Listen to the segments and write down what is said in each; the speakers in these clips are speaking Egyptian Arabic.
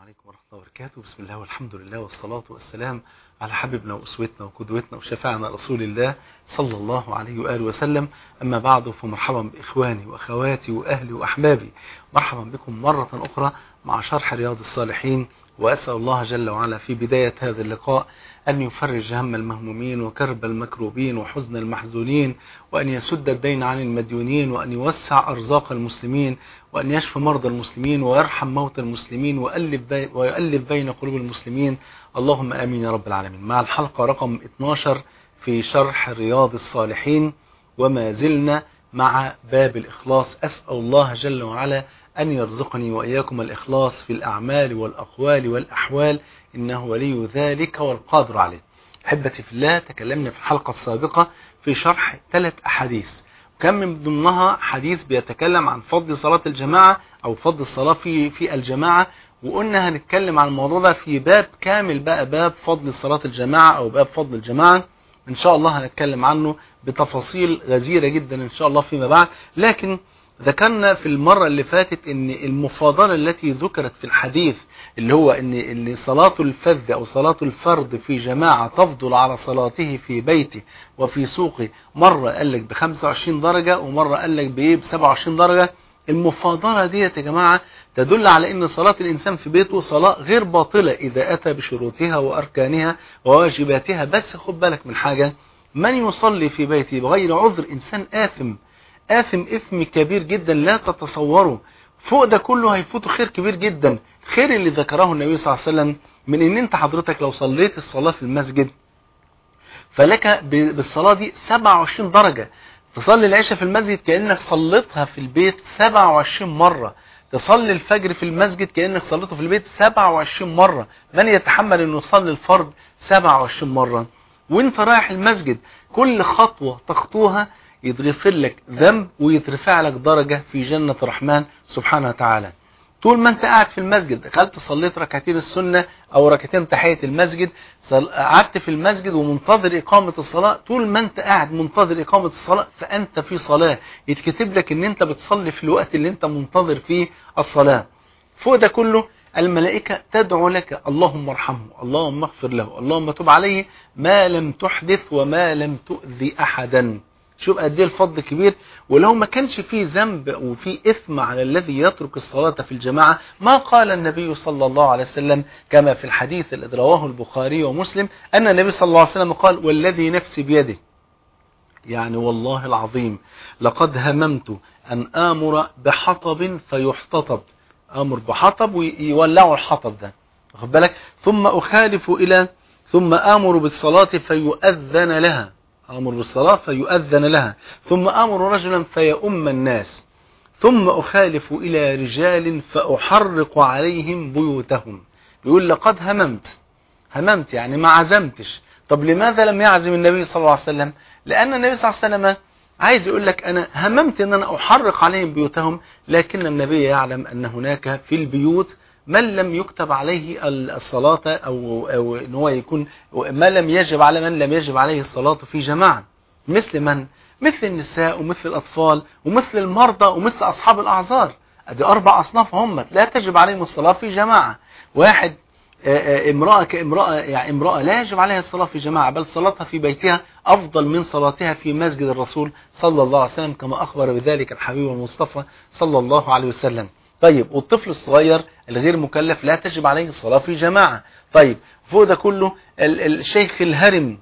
عليكم ورحمة الله وبركاته بسم الله والحمد لله والصلاة والسلام على حبيبنا وأسوتنا وقدوتنا وشفاعنا رسول الله صلى الله عليه وآله وسلم أما بعد فمرحبا بإخواني وأخواتي وأهلي وأحبابي مرحبا بكم مرة أخرى مع شرح رياض الصالحين وأسأل الله جل وعلا في بداية هذا اللقاء أن يفرج هم المهمومين وكرب المكروبين وحزن المحزونين وأن يسد الدين عن المديونين وأن يوسع أرزاق المسلمين وأن يشفي مرضى المسلمين ويرحم موتى المسلمين ويؤلف, بي ويؤلف بين قلوب المسلمين اللهم آمين يا رب العالمين مع الحلقة رقم 12 في شرح رياض الصالحين وما زلنا مع باب الإخلاص أسأل الله جل وعلا أن يرزقني وإياكم الإخلاص في الأعمال والأقوال والأحوال إنه ولي ذلك والقادر عليه أحبتي في الله تكلمنا في الحلقة السابقة في شرح ثلاث أحاديث وكان من ضمنها حديث بيتكلم عن فضل صلاة الجماعة أو فضل الصلاة في, في الجماعة وقلنا هنتكلم عن الموضوع ده في باب كامل بقى باب فضل صلاة الجماعة أو باب فضل الجماعة إن شاء الله هنتكلم عنه بتفاصيل غزيرة جدا إن شاء الله فيما بعد لكن ذكرنا في المرة اللي فاتت ان المفاضلة التي ذكرت في الحديث اللي هو ان ان صلاة الفذ او صلاة الفرد في جماعة تفضل على صلاته في بيته وفي سوقه مرة قال لك ب 25 درجة ومرة قال لك بايه ب 27 درجة المفاضلة دي يا جماعة تدل على ان صلاة الانسان في بيته صلاة غير باطلة اذا اتى بشروطها واركانها وواجباتها بس خد بالك من حاجة من يصلي في بيته بغير عذر انسان آثم آثم إثم كبير جدا لا تتصوره فوق ده كله هيفوته خير كبير جدا خير اللي ذكره النبي صلى الله عليه وسلم من ان انت حضرتك لو صليت الصلاة في المسجد فلك بالصلاة دي 27 درجة تصلي العشاء في المسجد كأنك صليتها في البيت 27 مرة تصلي الفجر في المسجد كأنك صليته في البيت 27 مرة من يتحمل انه يصلي الفرض 27 مرة وانت رايح المسجد كل خطوة تخطوها يتغفر لك ذنب ويترفع لك درجة في جنة الرحمن سبحانه وتعالى طول ما انت قاعد في المسجد دخلت صليت ركعتين السنة او ركعتين تحية المسجد قعدت في المسجد ومنتظر اقامة الصلاة طول ما انت قاعد منتظر اقامة الصلاة فانت في صلاة يتكتب لك ان انت بتصلي في الوقت اللي انت منتظر فيه الصلاة فوق ده كله الملائكة تدعو لك اللهم ارحمه اللهم اغفر له اللهم تب عليه ما لم تحدث وما لم تؤذي احدا شوف قد ايه الفضل كبير ولو ما كانش فيه ذنب وفيه إثم على الذي يترك الصلاة في الجماعة ما قال النبي صلى الله عليه وسلم كما في الحديث الذي رواه البخاري ومسلم أن النبي صلى الله عليه وسلم قال والذي نفسي بيده يعني والله العظيم لقد هممت أن آمر بحطب فيحتطب آمر بحطب ويولعوا الحطب ده واخد بالك ثم أخالف إلى ثم آمر بالصلاة فيؤذن لها أمر بالصلاة فيؤذن لها ثم أمر رجلا فيؤم الناس ثم أخالف إلى رجال فأحرق عليهم بيوتهم يقول لقد هممت هممت يعني ما عزمتش طب لماذا لم يعزم النبي صلى الله عليه وسلم لأن النبي صلى الله عليه وسلم عايز يقول لك أنا هممت أن أنا أحرق عليهم بيوتهم لكن النبي يعلم أن هناك في البيوت من لم يكتب عليه الصلاة أو, أو إن هو يكون ما لم يجب على من لم يجب عليه الصلاة في جماعة مثل من؟ مثل النساء ومثل الأطفال ومثل المرضى ومثل أصحاب الأعذار أدي أربع أصناف هم لا تجب عليهم الصلاة في جماعة واحد امرأة كامرأة يعني امرأة لا يجب عليها الصلاة في جماعة بل صلاتها في بيتها أفضل من صلاتها في مسجد الرسول صلى الله عليه وسلم كما أخبر بذلك الحبيب المصطفى صلى الله عليه وسلم طيب والطفل الصغير الغير مكلف لا تجب عليه الصلاة في جماعة طيب فوق ده كله الشيخ الهرم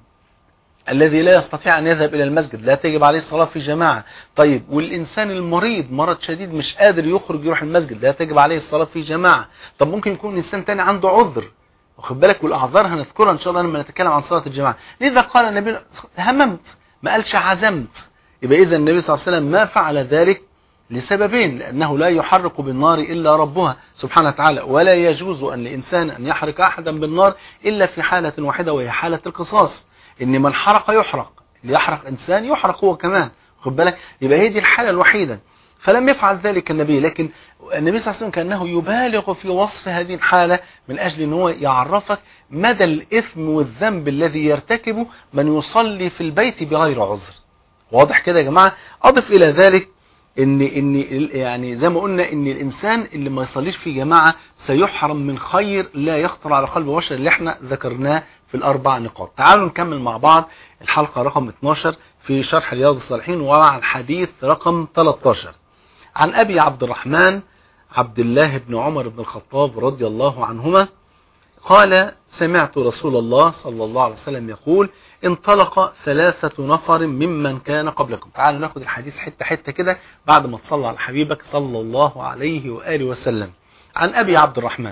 الذي لا يستطيع أن يذهب إلى المسجد لا تجب عليه الصلاة في جماعة طيب والإنسان المريض مرض شديد مش قادر يخرج يروح المسجد لا تجب عليه الصلاة في جماعة طب ممكن يكون إنسان تاني عنده عذر واخد بالك والأعذار هنذكرها إن شاء الله لما نتكلم عن صلاة الجماعة لذا قال النبي هممت ما قالش عزمت يبقى إذا النبي صلى الله عليه وسلم ما فعل ذلك لسببين لأنه لا يحرق بالنار إلا ربها سبحانه وتعالى ولا يجوز أن لإنسان أن يحرق أحدا بالنار إلا في حالة واحدة وهي حالة القصاص إن من حرق يحرق اللي يحرق إنسان يحرق هو كمان خد بالك يبقى هي دي الحالة الوحيدة فلم يفعل ذلك النبي لكن النبي صلى الله عليه وسلم كأنه يبالغ في وصف هذه الحالة من أجل أن هو يعرفك مدى الإثم والذنب الذي يرتكبه من يصلي في البيت بغير عذر واضح كده يا جماعة أضف إلى ذلك ان ان ال- يعني زي ما قلنا ان الانسان اللي ما يصليش في جماعه سيحرم من خير لا يخطر على قلب بشر اللي احنا ذكرناه في الاربع نقاط تعالوا نكمل مع بعض الحلقه رقم 12 في شرح رياض الصالحين ومع الحديث رقم 13 عن ابي عبد الرحمن عبد الله بن عمر بن الخطاب رضي الله عنهما قال سمعت رسول الله صلى الله عليه وسلم يقول انطلق ثلاثة نفر ممن كان قبلكم تعالوا ناخد الحديث حتة حتة كده بعد ما تصلى على حبيبك صلى الله عليه وآله وسلم عن أبي عبد الرحمن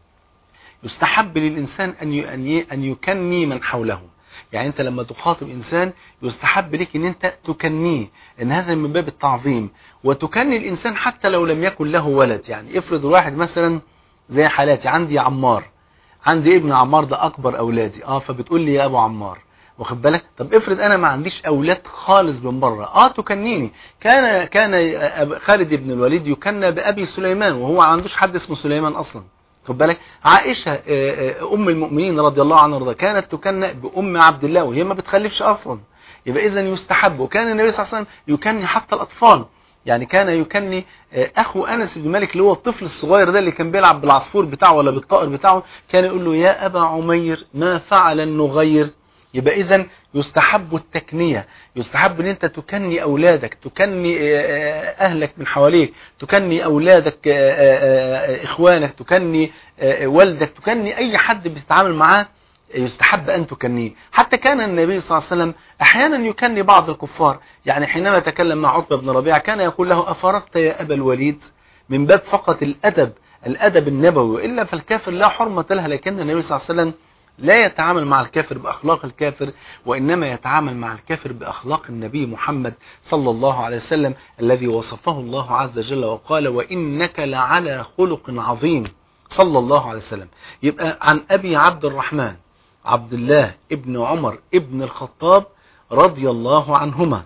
يستحب للإنسان أن ي- أن ي- أن يكني من حوله يعني أنت لما تخاطب إنسان يستحب لك أن أنت تكنيه أن هذا من باب التعظيم وتكني الإنسان حتى لو لم يكن له ولد يعني افرض واحد مثلا زي حالاتي عندي عمار عندي ابن عمار ده اكبر اولادي اه فبتقول لي يا ابو عمار واخد بالك طب افرض انا ما عنديش اولاد خالص من بره اه تكنيني كان كان أب- خالد بن الوليد يكنى بابي سليمان وهو ما عندوش حد اسمه سليمان اصلا خد بالك عائشه آه، آه، ام المؤمنين رضي الله عنها وارضاها كانت تكنى بام عبد الله وهي ما بتخلفش اصلا يبقى اذا يستحب وكان النبي صلى الله عليه وسلم يكني حتى الاطفال يعني كان يكني آه، اخو انس بن مالك اللي هو الطفل الصغير ده اللي كان بيلعب بالعصفور بتاعه ولا بالطائر بتاعه كان يقول له يا ابا عمير ما فعل النغير يبقى اذا يستحب التكنيه يستحب ان انت تكني اولادك تكني آه، آه، اهلك من حواليك تكني اولادك آه، آه، آه، اخوانك تكني آه، والدك تكني اي حد بتتعامل معاه يستحب أن تكنيه حتى كان النبي صلى الله عليه وسلم أحيانا يكني بعض الكفار يعني حينما تكلم مع عتبة بن ربيعة كان يقول له أفرغت يا أبا الوليد من باب فقط الأدب الأدب النبوي وإلا فالكافر لا حرمة لها لكن النبي صلى الله عليه وسلم لا يتعامل مع الكافر بأخلاق الكافر وإنما يتعامل مع الكافر بأخلاق النبي محمد صلى الله عليه وسلم الذي وصفه الله عز وجل وقال وإنك لعلى خلق عظيم صلى الله عليه وسلم يبقى عن أبي عبد الرحمن عبد الله ابن عمر ابن الخطاب رضي الله عنهما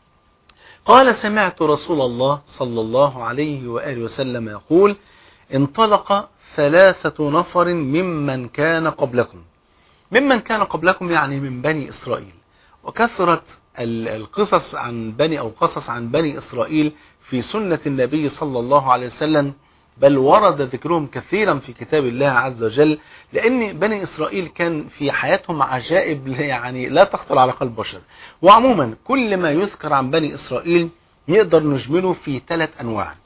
قال سمعت رسول الله صلى الله عليه وآله وسلم يقول انطلق ثلاثة نفر ممن كان قبلكم ممن كان قبلكم يعني من بني إسرائيل وكثرت ال- القصص عن بني أو قصص عن بني إسرائيل في سنة النبي صلى الله عليه وسلم بل ورد ذكرهم كثيرا في كتاب الله عز وجل لأن بني إسرائيل كان في حياتهم عجائب يعني لا تخطر على قلب بشر وعموما كل ما يذكر عن بني إسرائيل يقدر نجمله في ثلاث أنواع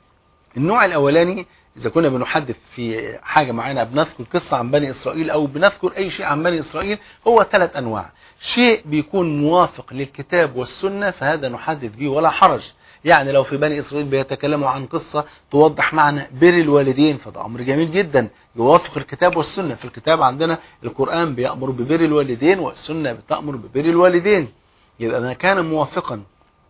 النوع الأولاني إذا كنا بنحدث في حاجة معينة بنذكر قصة عن بني إسرائيل أو بنذكر أي شيء عن بني إسرائيل هو ثلاث أنواع شيء بيكون موافق للكتاب والسنة فهذا نحدث به ولا حرج يعني لو في بني إسرائيل بيتكلموا عن قصة توضح معنى بر الوالدين فده أمر جميل جدا يوافق الكتاب والسنة في الكتاب عندنا القرآن بيأمر ببر الوالدين والسنة بتأمر ببر الوالدين يبقى ما كان موافقا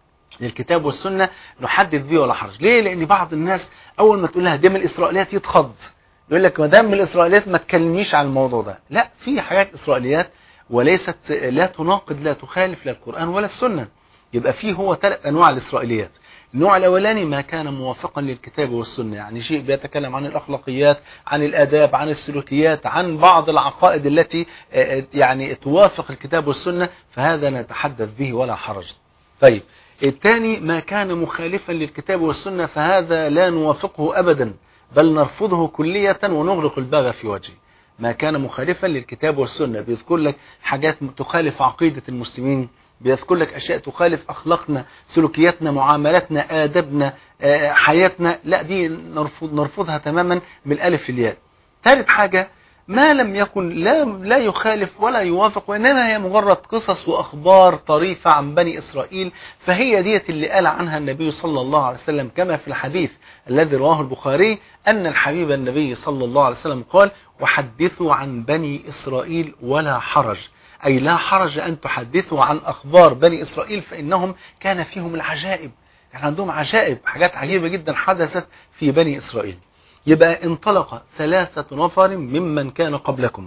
للكتاب والسنة نحدث به ولا حرج ليه لأن بعض الناس أول ما تقول لها دي من الإسرائيليات يتخض يقول لك ما دام من الإسرائيليات ما تكلمنيش عن الموضوع ده لا في حاجات إسرائيليات وليست لا تناقض لا تخالف لا القرآن ولا السنة يبقى فيه هو ثلاث أنواع الإسرائيليات النوع الأولاني ما كان موافقا للكتاب والسنة يعني شيء بيتكلم عن الأخلاقيات عن الآداب عن السلوكيات عن بعض العقائد التي آه، يعني توافق الكتاب والسنة فهذا نتحدث به ولا حرج طيب الثاني ما كان مخالفا للكتاب والسنة فهذا لا نوافقه أبدا بل نرفضه كلية ونغلق الباب في وجهه ما كان مخالفا للكتاب والسنة بيذكر لك حاجات تخالف عقيدة المسلمين بيذكر لك أشياء تخالف أخلاقنا سلوكياتنا معاملاتنا آدابنا آه، حياتنا لا دي نرفض نرفضها تماما من الألف للياء ثالث حاجة ما لم يكن لا لا يخالف ولا يوافق وإنما هي مجرد قصص وأخبار طريفة عن بني إسرائيل فهي ديت اللي قال عنها النبي صلى الله عليه وسلم كما في الحديث الذي رواه البخاري أن الحبيب النبي صلى الله عليه وسلم قال وحدثوا عن بني إسرائيل ولا حرج أي لا حرج أن تحدثوا عن أخبار بني إسرائيل فإنهم كان فيهم العجائب يعني عندهم عجائب حاجات عجيبة جدا حدثت في بني إسرائيل يبقى انطلق ثلاثة نفر ممن كان قبلكم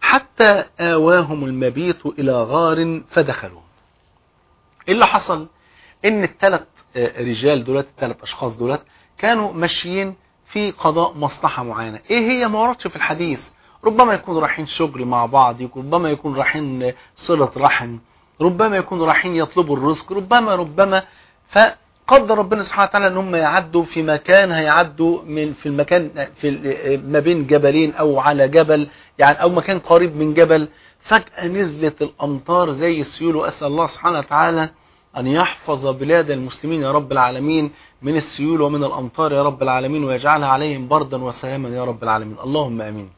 حتى آواهم المبيت إلى غار فدخلوا إيه اللي حصل إن الثلاث رجال دولت الثلاث أشخاص دولت كانوا ماشيين في قضاء مصلحة معينة إيه هي ما وردش في الحديث ربما يكونوا رايحين شغل مع بعض ربما يكون رايحين صلة رحم ربما يكونوا رايحين يطلبوا الرزق ربما ربما قدر ربنا سبحانه وتعالى ان هم يعدوا في مكان هيعدوا من في المكان في ما بين جبلين او على جبل يعني او مكان قريب من جبل فجأة نزلت الامطار زي السيول واسال الله سبحانه وتعالى ان يحفظ بلاد المسلمين يا رب العالمين من السيول ومن الامطار يا رب العالمين ويجعلها عليهم بردا وسلاما يا رب العالمين اللهم امين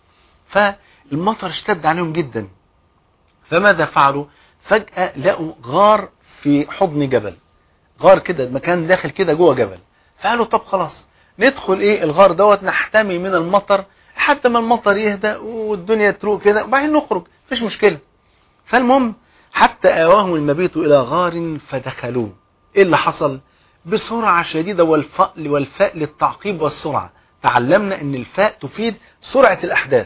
فالمطر اشتد عليهم جدا فماذا فعلوا فجأة لقوا غار في حضن جبل غار كده مكان داخل كده جوه جبل فقالوا طب خلاص ندخل ايه الغار دوت نحتمي من المطر حتى ما المطر يهدى والدنيا تروق كده وبعدين نخرج مفيش مشكلة فالمهم حتى آواهم المبيت إلى غار فدخلوه ايه اللي حصل بسرعة شديدة والفاء والفاء للتعقيب والسرعة تعلمنا ان الفاء تفيد سرعة الأحداث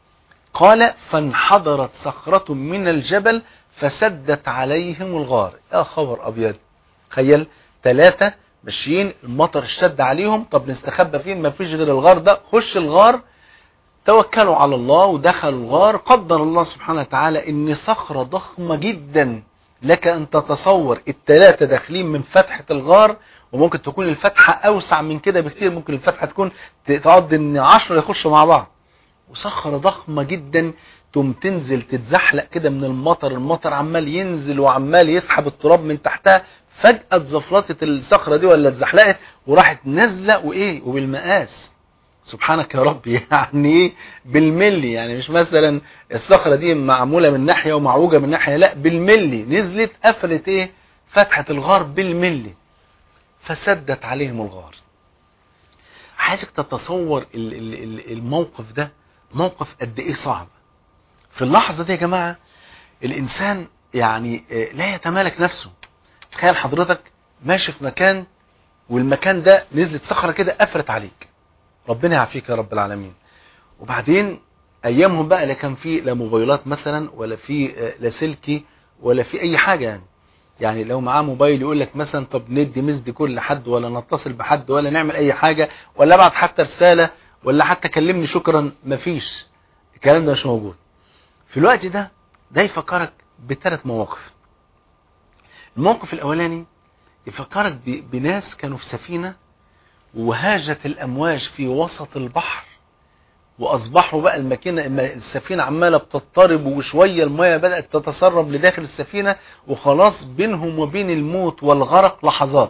قال فانحدرت صخرة من الجبل فسدت عليهم الغار يا خبر أبيض تخيل ثلاثة ماشيين المطر اشتد عليهم طب نستخبى فين ما فيش غير الغار ده خش الغار توكلوا على الله ودخلوا الغار قدر الله سبحانه وتعالى ان صخرة ضخمة جدا لك ان تتصور الثلاثة داخلين من فتحة الغار وممكن تكون الفتحة اوسع من كده بكتير ممكن الفتحة تكون تقضي ان عشرة يخشوا مع بعض وصخرة ضخمة جدا تقوم تنزل تتزحلق كده من المطر المطر عمال ينزل وعمال يسحب التراب من تحتها فجأة اتزفلطت الصخرة دي ولا اتزحلقت وراحت نازلة وايه وبالمقاس سبحانك يا رب يعني ايه بالملي يعني مش مثلا الصخرة دي معمولة من ناحية ومعوجة من ناحية لا بالملي نزلت قفلت ايه فتحة الغار بالملي فسدت عليهم الغار عايزك تتصور الموقف ده موقف قد ايه صعب في اللحظة دي يا جماعة الانسان يعني لا يتمالك نفسه تخيل حضرتك ماشي في مكان والمكان ده نزلت صخرة كده قفلت عليك ربنا يعافيك يا رب العالمين وبعدين ايامهم بقى لا كان في لا موبايلات مثلا ولا في لا سلكي ولا في اي حاجة يعني يعني لو معاه موبايل يقول لك مثلا طب ندي مسدي كل حد ولا نتصل بحد ولا نعمل اي حاجة ولا ابعت حتى رسالة ولا حتى كلمني شكرا مفيش الكلام ده مش موجود في الوقت ده ده يفكرك بثلاث مواقف الموقف الاولاني يفكرك بناس كانوا في سفينة وهاجت الامواج في وسط البحر واصبحوا بقى الماكينه السفينه عماله بتضطرب وشويه الميه بدات تتسرب لداخل السفينه وخلاص بينهم وبين الموت والغرق لحظات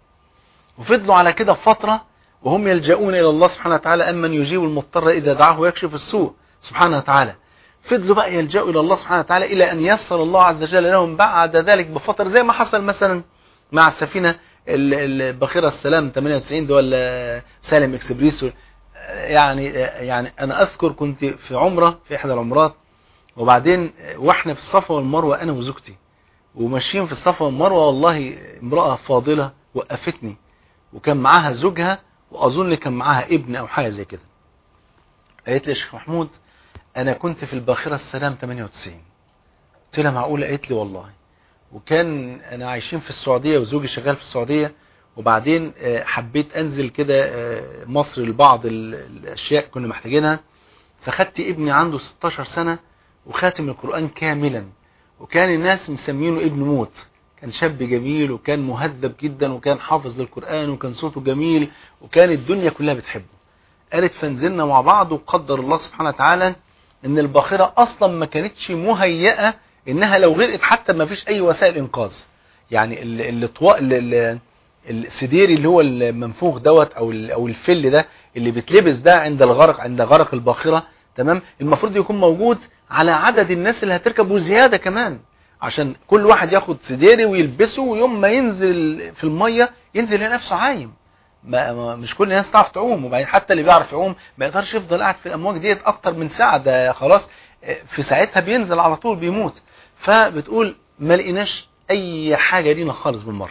وفضلوا على كده فتره وهم يلجؤون الى الله سبحانه وتعالى امن يجيب المضطر اذا دعاه ويكشف السوء سبحانه وتعالى فضلوا بقى يلجؤوا الى الله سبحانه وتعالى الى ان يسر الله عز وجل لهم بعد ذلك بفتره زي ما حصل مثلا مع السفينه الباخره السلام 98 ده ولا سالم اكسبريس يعني يعني انا اذكر كنت في عمره في احدى العمرات وبعدين واحنا في الصفا والمروه انا وزوجتي وماشيين في الصفا والمروه والله امراه فاضله وقفتني وكان معاها زوجها واظن كان معاها ابن او حاجه زي كده قالت لي يا شيخ محمود انا كنت في الباخره السلام 98 قلت لها معقوله قالت لي والله وكان انا عايشين في السعوديه وزوجي شغال في السعوديه وبعدين حبيت انزل كده مصر لبعض الاشياء كنا محتاجينها فخدت ابني عنده 16 سنة وخاتم القرآن كاملا وكان الناس مسمينه ابن موت كان شاب جميل وكان مهذب جدا وكان حافظ للقرآن وكان صوته جميل وكان الدنيا كلها بتحبه قالت فنزلنا مع بعض وقدر الله سبحانه وتعالى ان الباخرة اصلا ما كانتش مهيئة انها لو غرقت حتى ما فيش اي وسائل انقاذ يعني الاطواء السديري اللي هو المنفوخ دوت او او الفل ده اللي بيتلبس ده عند الغرق عند غرق الباخره تمام المفروض يكون موجود على عدد الناس اللي هتركب وزياده كمان عشان كل واحد ياخد سديري ويلبسه ويوم ما ينزل في الميه ينزل لنفسه عايم ما مش كل الناس تعرف تعوم وبعدين حتى اللي بيعرف يعوم ما يقدرش يفضل قاعد في الامواج ديت اكتر من ساعه ده خلاص في ساعتها بينزل على طول بيموت فبتقول ما لقيناش اي حاجه لينا خالص بالمره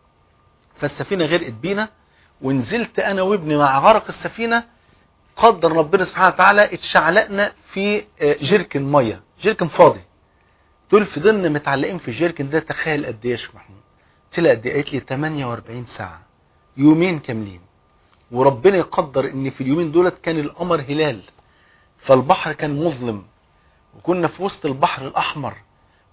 فالسفينة غرقت بينا ونزلت انا وابني مع غرق السفينة قدر ربنا سبحانه وتعالى اتشعلقنا في جيركن مية جيركن فاضي دول فضلنا متعلقين في الجيركن ده تخيل قد ايه يا شيخ محمود قلت لها قد ايه قالت لي 48 ساعة يومين كاملين وربنا يقدر ان في اليومين دولت كان القمر هلال فالبحر كان مظلم وكنا في وسط البحر الاحمر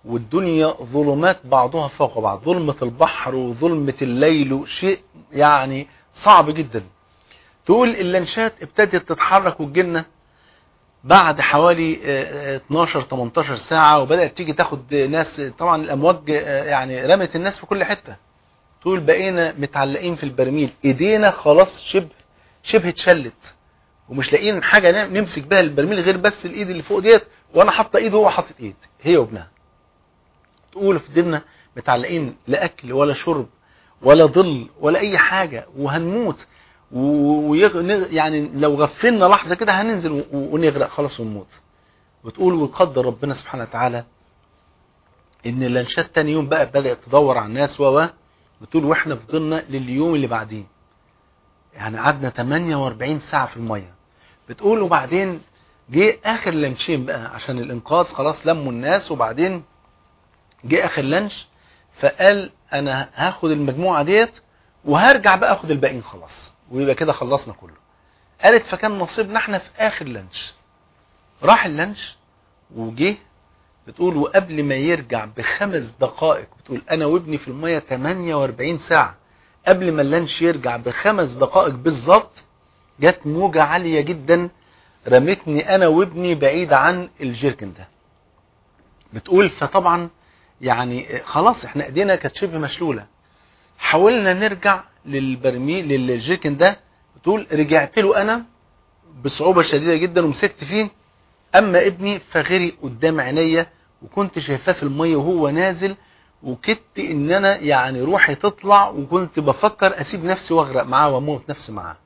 والدنيا ظلمات بعضها فوق بعض ظلمة البحر وظلمة الليل شيء يعني صعب جدا تقول اللانشات ابتدت تتحرك والجنة بعد حوالي 12-18 ساعة وبدأت تيجي تاخد ناس طبعا الأمواج يعني رمت الناس في كل حتة تقول بقينا متعلقين في البرميل ايدينا خلاص شبه شبه اتشلت ومش لاقيين حاجة نمسك بها البرميل غير بس الايد اللي فوق ديت وانا حاطه ايد وهو حاطط ايد هي وابنها تقول في ديننا متعلقين لا اكل ولا شرب ولا ظل ولا اي حاجة وهنموت ويغ... يعني لو غفلنا لحظة كده هننزل ونغرق خلاص ونموت وتقول وقدر ربنا سبحانه وتعالى ان اللانشات تاني يوم بقى بدأت تدور على الناس و بتقول واحنا فضلنا لليوم اللي بعديه يعني قعدنا 48 ساعة في المية بتقول وبعدين جه اخر لانشين بقى عشان الانقاذ خلاص لموا الناس وبعدين جه اخر لانش فقال انا هاخد المجموعة ديت وهرجع بقى اخد الباقيين خلاص ويبقى كده خلصنا كله قالت فكان نصيبنا احنا في اخر لانش راح اللانش وجه بتقول وقبل ما يرجع بخمس دقائق بتقول انا وابني في المية 48 ساعة قبل ما اللانش يرجع بخمس دقائق بالظبط جت موجة عالية جدا رمتني انا وابني بعيد عن الجيركن ده بتقول فطبعا يعني خلاص احنا ايدينا كانت شبه مشلولة حاولنا نرجع للبرميل للجيركن ده بتقول رجعت له انا بصعوبة شديدة جدا ومسكت فيه اما ابني فغري قدام عينيا وكنت شايفاه في المية وهو نازل وكدت ان انا يعني روحي تطلع وكنت بفكر اسيب نفسي واغرق معاه واموت نفسي معاه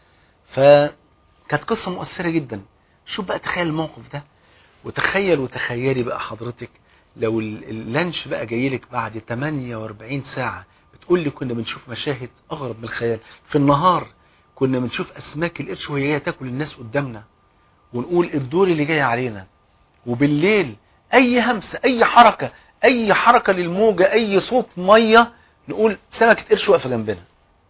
فكانت قصة مؤثرة جدا شوف بقى تخيل الموقف ده وتخيل وتخيلي بقى حضرتك لو اللانش بقى جايلك بعد 48 ساعة بتقول لي كنا بنشوف مشاهد اغرب من الخيال في النهار كنا بنشوف اسماك القرش وهي جايه تاكل الناس قدامنا ونقول الدور اللي جاي علينا وبالليل اي همسة اي حركة اي حركة للموجة اي صوت مية نقول سمكة قرش واقفة جنبنا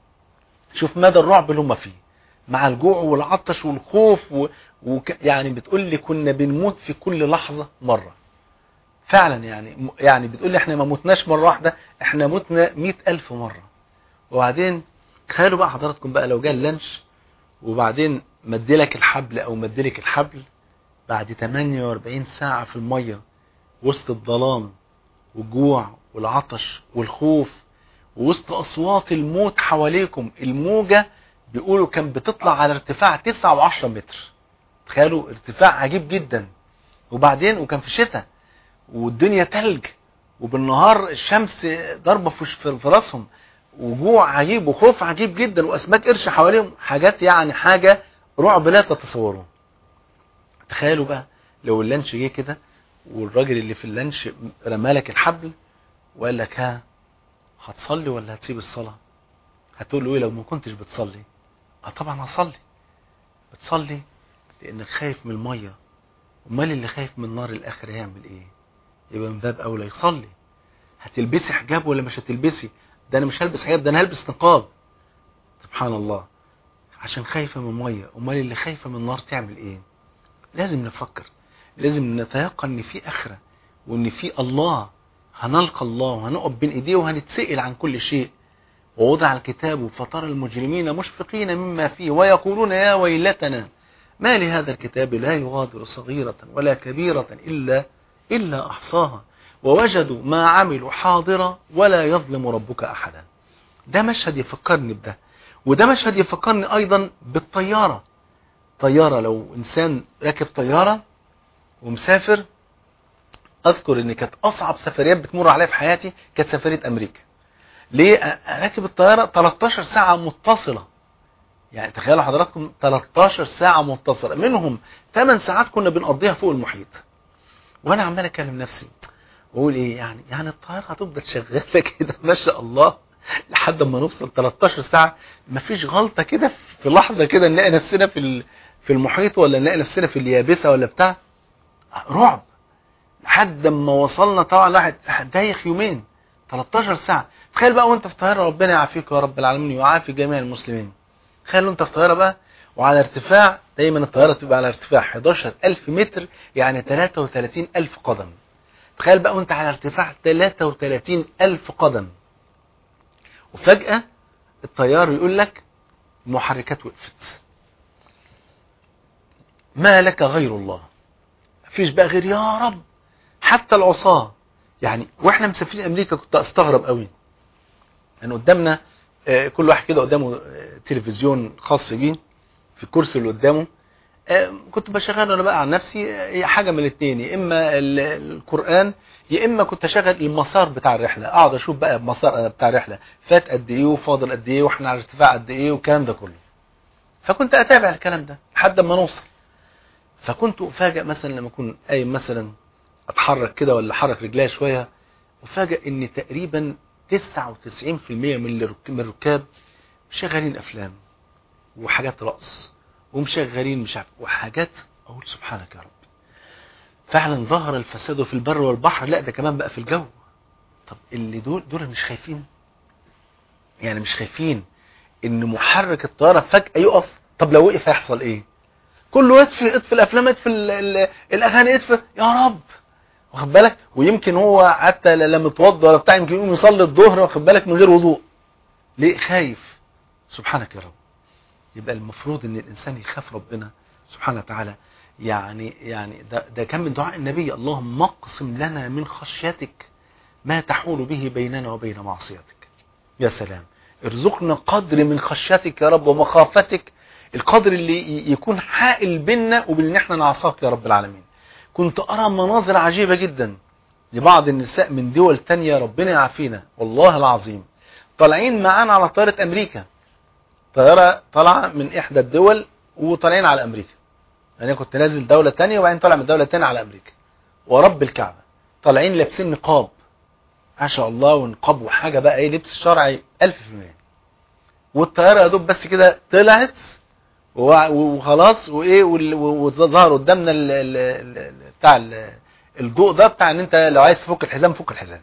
شوف مدى الرعب اللي هم فيه مع الجوع والعطش والخوف و... و... يعني بتقول لي كنا بنموت في كل لحظة مرة فعلا يعني يعني بتقول لي احنا ما متناش مرة واحدة احنا متنا مئة ألف مرة وبعدين تخيلوا بقى حضراتكم بقى لو جاء اللانش وبعدين مدلك الحبل او مدلك الحبل بعد 48 ساعة في المية وسط الظلام والجوع والعطش والخوف ووسط اصوات الموت حواليكم الموجة بيقولوا كان بتطلع على ارتفاع 9 و10 متر تخيلوا ارتفاع عجيب جدا وبعدين وكان في شتاء والدنيا تلج وبالنهار الشمس ضربة في راسهم وجوع عجيب وخوف عجيب جدا واسماك قرش حواليهم حاجات يعني حاجة رعب لا تتصوروه تخيلوا بقى لو اللانش جه كده والراجل اللي في اللانش رمالك الحبل وقال لك ها هتصلي ولا هتسيب الصلاة هتقول له ايه لو ما كنتش بتصلي اه طبعا هصلي بتصلي لانك خايف من المية امال اللي خايف من نار الاخر هيعمل ايه يبقى من باب اولى يصلي هتلبسي حجاب ولا مش هتلبسي ده انا مش هلبس حجاب ده انا هلبس نقاب سبحان الله عشان خايفة من مية امال اللي خايفة من النار تعمل ايه لازم نفكر لازم نتيقن ان في اخرة وان في الله هنلقى الله وهنقف بين ايديه وهنتسئل عن كل شيء ووضع الكتاب فترى المجرمين مشفقين مما فيه ويقولون يا ويلتنا ما لهذا الكتاب لا يغادر صغيرة ولا كبيرة إلا, إلا أحصاها ووجدوا ما عملوا حاضرا ولا يظلم ربك أحدا ده مشهد يفكرني بده وده مشهد يفكرني أيضا بالطيارة طيارة لو إنسان راكب طيارة ومسافر أذكر إن كانت أصعب سفريات بتمر عليها في حياتي كانت سفرية أمريكا ليه راكب الطيارة 13 ساعة متصلة يعني تخيلوا حضراتكم 13 ساعة متصلة منهم 8 ساعات كنا بنقضيها فوق المحيط وانا عمال اكلم نفسي واقول ايه يعني يعني الطيارة هتفضل شغالة كده ما شاء الله لحد ما نوصل 13 ساعة مفيش غلطة كده في لحظة كده نلاقي نفسنا في في المحيط ولا نلاقي نفسنا في اليابسة ولا بتاع رعب لحد ما وصلنا طبعا الواحد دايخ يومين 13 ساعة تخيل بقى وانت في طيارة ربنا يعافيك يا رب العالمين ويعافي جميع المسلمين تخيل انت في طيارة بقى وعلى ارتفاع دايما الطيارة تبقى على ارتفاع 11000 متر يعني 33000 قدم تخيل بقى وانت على ارتفاع 33 ألف قدم وفجأة الطيار يقول لك المحركات وقفت ما لك غير الله مفيش بقى غير يا رب حتى العصاة يعني واحنا مسافرين امريكا كنت استغرب قوي يعني قدامنا آه، كل واحد كده قدامه آه، تلفزيون خاص بيه في الكرسي اللي قدامه آه، كنت بشغل انا بقى عن نفسي آه، هي حاجه من الاثنين يا اما ال- القران يا اما كنت اشغل المسار بتاع الرحله اقعد اشوف بقى المسار بتاع الرحله فات قد ايه وفاضل قد ايه واحنا على ارتفاع قد ايه والكلام ده كله فكنت اتابع الكلام ده لحد ما نوصل فكنت افاجئ مثلا لما اكون قايم مثلا اتحرك كده ولا احرك رجلي شويه افاجئ ان تقريبا 99% من الرك- من الركاب شغالين افلام وحاجات رقص ومشغلين مش عارف وحاجات اقول سبحانك يا رب فعلا ظهر الفساد في البر والبحر لا ده كمان بقى في الجو طب اللي دول دول مش خايفين يعني مش خايفين ان محرك الطياره فجاه يقف طب لو وقف هيحصل ايه كله يطفي اطفي الافلام اطفي ال- ال- الاغاني اطفي يا رب واخد بالك ويمكن هو حتى لا لا متوضى ولا بتاع يمكن يقوم يصلي الظهر واخد بالك من غير وضوء ليه خايف سبحانك يا رب يبقى المفروض ان الانسان يخاف ربنا سبحانه وتعالى يعني يعني ده, ده كان من دعاء النبي اللهم اقسم لنا من خشيتك ما تحول به بيننا وبين معصيتك يا سلام ارزقنا قدر من خشيتك يا رب ومخافتك القدر اللي ي- يكون حائل بيننا وبين ان احنا نعصاك يا رب العالمين كنت ارى مناظر عجيبة جدا لبعض النساء من دول تانية ربنا يعافينا والله العظيم طالعين معانا على طائرة امريكا طيارة طالعة من احدى الدول وطالعين على امريكا يعني أنا كنت نازل دولة تانية وبعدين طالع من دولة تانية على امريكا ورب الكعبة طالعين لابسين نقاب ما شاء الله ونقاب وحاجة بقى ايه لبس شرعي 1000% والطيارة يا دوب بس كده طلعت وع- وخلاص وايه وال- و- وظهر قدامنا ال ال ال بتاع ال الضوء ده بتاع ان انت لو عايز تفك الحزام فك الحزام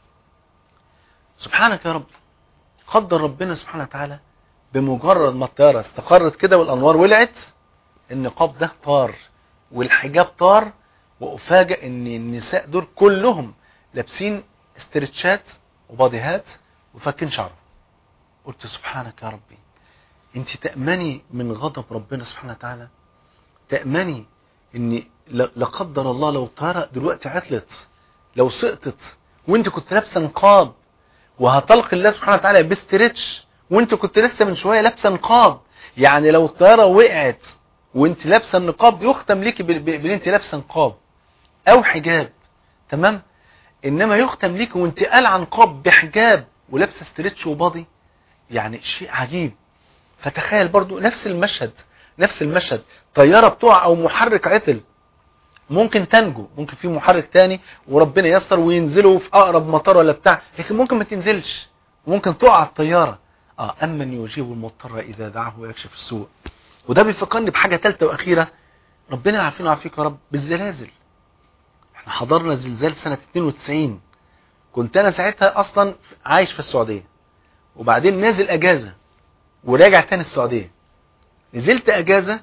سبحانك يا رب قدر ربنا سبحانه وتعالى بمجرد ما الطياره استقرت كده والانوار ولعت النقاب ده طار والحجاب طار وافاجئ ان النساء دول كلهم لابسين استرتشات وباديهات وفاكين شعرهم قلت سبحانك يا ربي انت تأمني من غضب ربنا سبحانه وتعالى تأمني ان لا لا قدر الله لو طارق دلوقتي عطلت لو سقطت وانت كنت لابسه نقاب وهتلقي الله سبحانه وتعالى باسترتش وانت كنت لسه من شويه لابسه نقاب يعني لو الطياره وقعت وانت لابسه النقاب يختم ليكي بال- بال- بان انت لابسه نقاب او حجاب تمام انما يختم ليكي وانت قالعه نقاب بحجاب ولابسه استرتش وباضي يعني شيء عجيب فتخيل برضو نفس المشهد نفس المشهد طيارة بتقع او محرك عطل ممكن تنجو ممكن في محرك تاني وربنا يسر وينزلوا في اقرب مطار ولا بتاع لكن ممكن ما تنزلش ممكن تقع الطيارة اه امن يجيب المضطر اذا دعاه ويكشف السوء وده بيفكرني بحاجة ثالثه واخيرة ربنا يعافينا ويعافيك يا رب بالزلازل احنا حضرنا زلزال سنة 92 كنت انا ساعتها اصلا عايش في السعودية وبعدين نازل اجازة وراجع تاني السعودية نزلت اجازة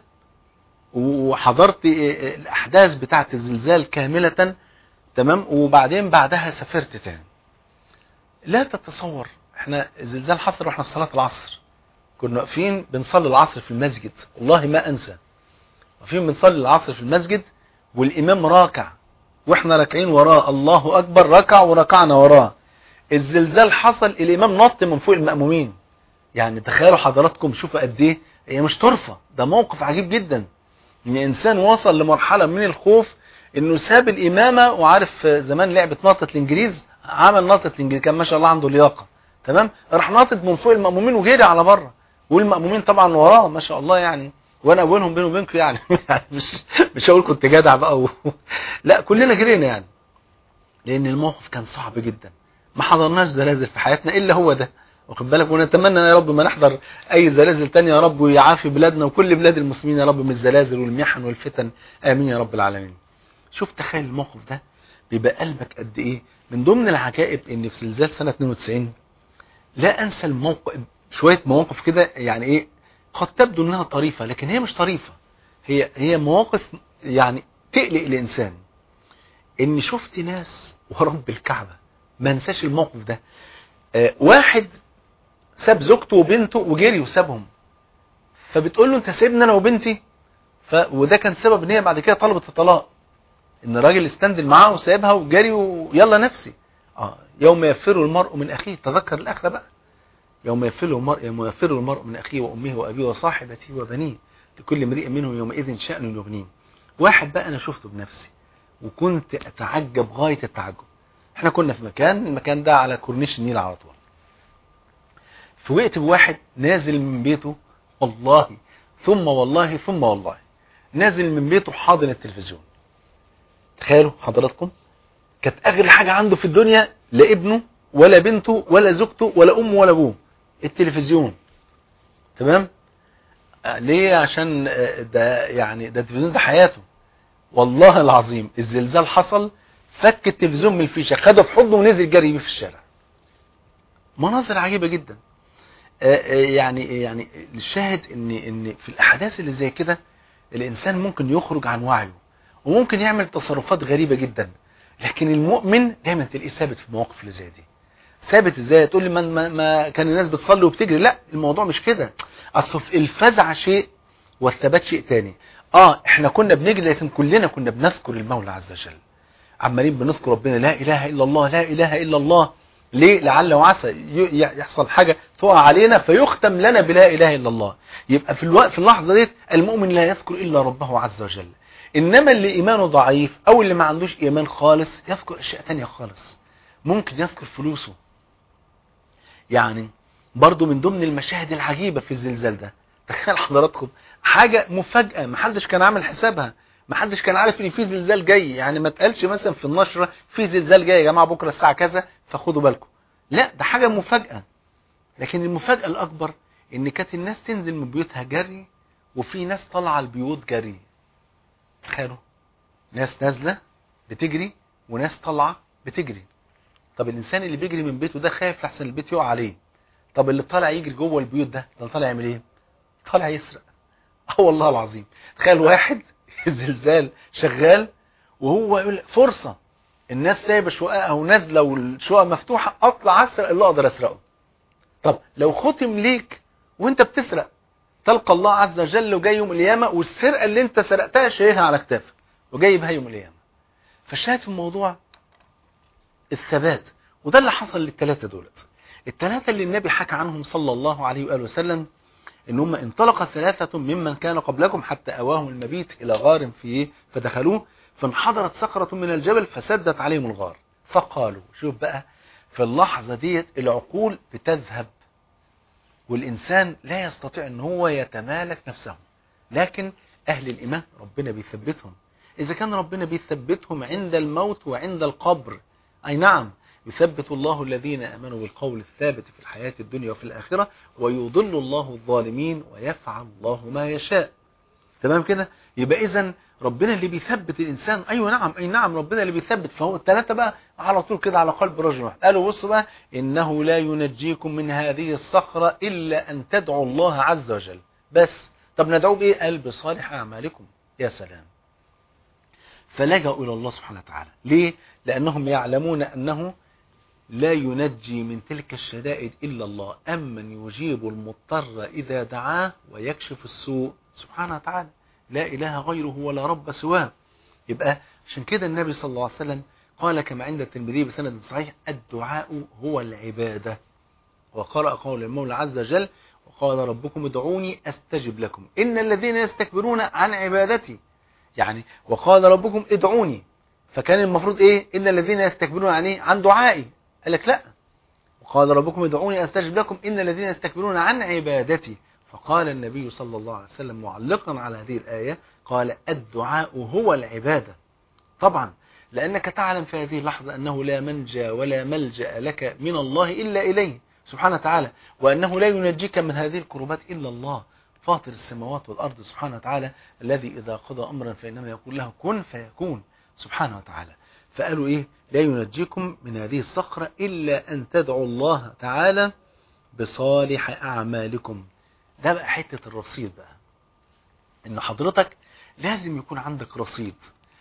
وحضرت الاحداث بتاعه الزلزال كاملة تمام وبعدين بعدها سافرت تاني لا تتصور احنا الزلزال حصل واحنا في صلاة العصر كنا واقفين بنصلي العصر في المسجد والله ما انسى واقفين بنصلي العصر في المسجد والامام راكع واحنا راكعين وراه الله اكبر ركع وركعنا وراه الزلزال حصل الامام نط من فوق المأمومين يعني تخيلوا حضراتكم شوفوا قد ايه هي مش طرفة ده موقف عجيب جدا ان انسان وصل لمرحلة من الخوف انه ساب الامامة وعارف زمان لعبة ناطة الانجليز عمل ناطة الانجليز كان ما شاء الله عنده لياقة تمام راح ناطط من فوق المأمومين وجري على بره والمأمومين طبعا وراه ما شاء الله يعني وانا اولهم بيني وبينكم يعني مش مش هقول كنت جدع بقى و... لا كلنا جرينا يعني لان الموقف كان صعب جدا ما حضرناش زلازل في حياتنا الا هو ده واخد بالك ونتمنى يا رب ما نحضر اي زلازل تانية يا رب ويعافي بلادنا وكل بلاد المسلمين يا رب من الزلازل والمحن والفتن امين يا رب العالمين شوف تخيل الموقف ده بيبقى قلبك قد ايه من ضمن العجائب ان في زلزال سنة 92 لا انسى الموقف شوية مواقف كده يعني ايه قد تبدو انها طريفة لكن هي مش طريفة هي هي مواقف يعني تقلق الانسان ان شفت ناس ورب الكعبة ما انساش الموقف ده آه واحد ساب زوجته وبنته وجري وسابهم فبتقول له انت سيبني انا وبنتي ف... وده كان سبب ان هي بعد كده طلبت الطلاق ان الراجل استندل معاه وسابها وجري ويلا نفسي اه يوم يفر المرء من اخيه تذكر الاخره بقى يوم يفر المرء يوم يفر المرء من اخيه وامه وابيه وصاحبته وبنيه لكل امرئ منهم يومئذ شأن يغنيه واحد بقى انا شفته بنفسي وكنت اتعجب غايه التعجب احنا كنا في مكان المكان ده على كورنيش النيل على طول فوقت بواحد نازل من بيته والله ثم والله ثم والله نازل من بيته حاضن التلفزيون تخيلوا حضراتكم كانت اغلى حاجة عنده في الدنيا لا ابنه ولا بنته ولا زوجته ولا امه ولا ابوه التلفزيون تمام آه ليه عشان ده يعني ده التلفزيون ده حياته والله العظيم الزلزال حصل فك التلفزيون من الفيشه خده في حضنه ونزل جري بيه في الشارع مناظر عجيبه جدا يعني يعني الشاهد ان ان في الاحداث اللي زي كده الانسان ممكن يخرج عن وعيه وممكن يعمل تصرفات غريبه جدا لكن المؤمن دايما تلاقيه ثابت في المواقف اللي زي دي ثابت ازاي تقول لي ما, ما, ما كان الناس بتصلي وبتجري لا الموضوع مش كده اصل الفزع شيء والثبات شيء تاني اه احنا كنا بنجري لكن كلنا كنا بنذكر المولى عز وجل عمالين بنذكر ربنا لا اله الا الله لا اله الا الله ليه لعل وعسى يحصل حاجة تقع علينا فيختم لنا بلا إله إلا الله يبقى في الوقت في اللحظة ديت المؤمن لا يذكر إلا ربه عز وجل إنما اللي إيمانه ضعيف أو اللي ما عندوش إيمان خالص يذكر أشياء تانية خالص ممكن يذكر فلوسه يعني برضو من ضمن المشاهد العجيبة في الزلزال ده تخيل حضراتكم حاجة مفاجأة محدش كان عامل حسابها محدش كان عارف ان في زلزال جاي يعني ما تقالش مثلا في النشرة في زلزال جاي يا جماعة بكرة الساعة كذا فخدوا بالكم لا ده حاجة مفاجأة لكن المفاجأة الأكبر إن كانت الناس تنزل من بيوتها جري وفي ناس طالعة البيوت جري تخيلوا ناس نازلة بتجري وناس طالعة بتجري طب الإنسان اللي بيجري من بيته ده خايف لحسن البيت يقع عليه طب اللي طالع يجري جوه البيوت ده ده طالع يعمل ايه طالع يسرق اه والله العظيم تخيل واحد الزلزال شغال وهو يقول فرصة الناس سايبه شققها ونازله والشقق مفتوحه اطلع اسرق اللي اقدر اسرقه طب لو ختم ليك وانت بتسرق تلقى الله عز وجل وجاي يوم القيامه والسرقه اللي انت سرقتها شايلها على كتافك وجاي بها يوم القيامه فالشاهد في الموضوع الثبات وده اللي حصل للثلاثه دولت الثلاثه اللي النبي حكى عنهم صلى الله عليه واله وسلم ان هم انطلق ثلاثه ممن كان قبلكم حتى اواهم المبيت الى غار فيه فدخلوه فانحدرت صخرة من الجبل فسدت عليهم الغار فقالوا شوف بقى في اللحظة ديت العقول بتذهب والإنسان لا يستطيع ان هو يتمالك نفسه لكن أهل الإيمان ربنا بيثبتهم إذا كان ربنا بيثبتهم عند الموت وعند القبر أي نعم يثبت الله الذين آمنوا بالقول الثابت في الحياة الدنيا وفي الآخرة ويضل الله الظالمين ويفعل الله ما يشاء تمام كده يبقى إذا ربنا اللي بيثبت الإنسان أيوة نعم أي نعم ربنا اللي بيثبت فهو الثلاثة بقى على طول كده على قلب رجل واحد قالوا بصوا بقى إنه لا ينجيكم من هذه الصخرة إلا أن تدعوا الله عز وجل بس طب ندعو بإيه قال بصالح أعمالكم يا سلام فلجأوا إلى الله سبحانه وتعالى ليه لأنهم يعلمون أنه لا ينجي من تلك الشدائد إلا الله أمن يجيب المضطر إذا دعاه ويكشف السوء سبحانه وتعالى لا إله غيره ولا رب سواه يبقى عشان كده النبي صلى الله عليه وسلم قال كما عند الترمذي بسند صحيح الدعاء هو العبادة وقرأ قول المولى عز وجل وقال ربكم ادعوني أستجب لكم إن الذين يستكبرون عن عبادتي يعني وقال ربكم ادعوني فكان المفروض إيه إن الذين يستكبرون عن إيه عن دعائي قال لك لا وقال ربكم ادعوني أستجب لكم إن الذين يستكبرون عن عبادتي فقال النبي صلى الله عليه وسلم معلقا على هذه الآية قال الدعاء هو العبادة طبعا لأنك تعلم في هذه اللحظة أنه لا منجى ولا ملجأ لك من الله إلا إليه سبحانه وتعالى وأنه لا ينجيك من هذه الكربات إلا الله فاطر السماوات والأرض سبحانه وتعالى الذي إذا قضى أمرا فإنما يقول له كن فيكون سبحانه وتعالى فقالوا إيه لا ينجيكم من هذه الصخرة إلا أن تدعوا الله تعالى بصالح أعمالكم ده بقى حتة الرصيد بقى ان حضرتك لازم يكون عندك رصيد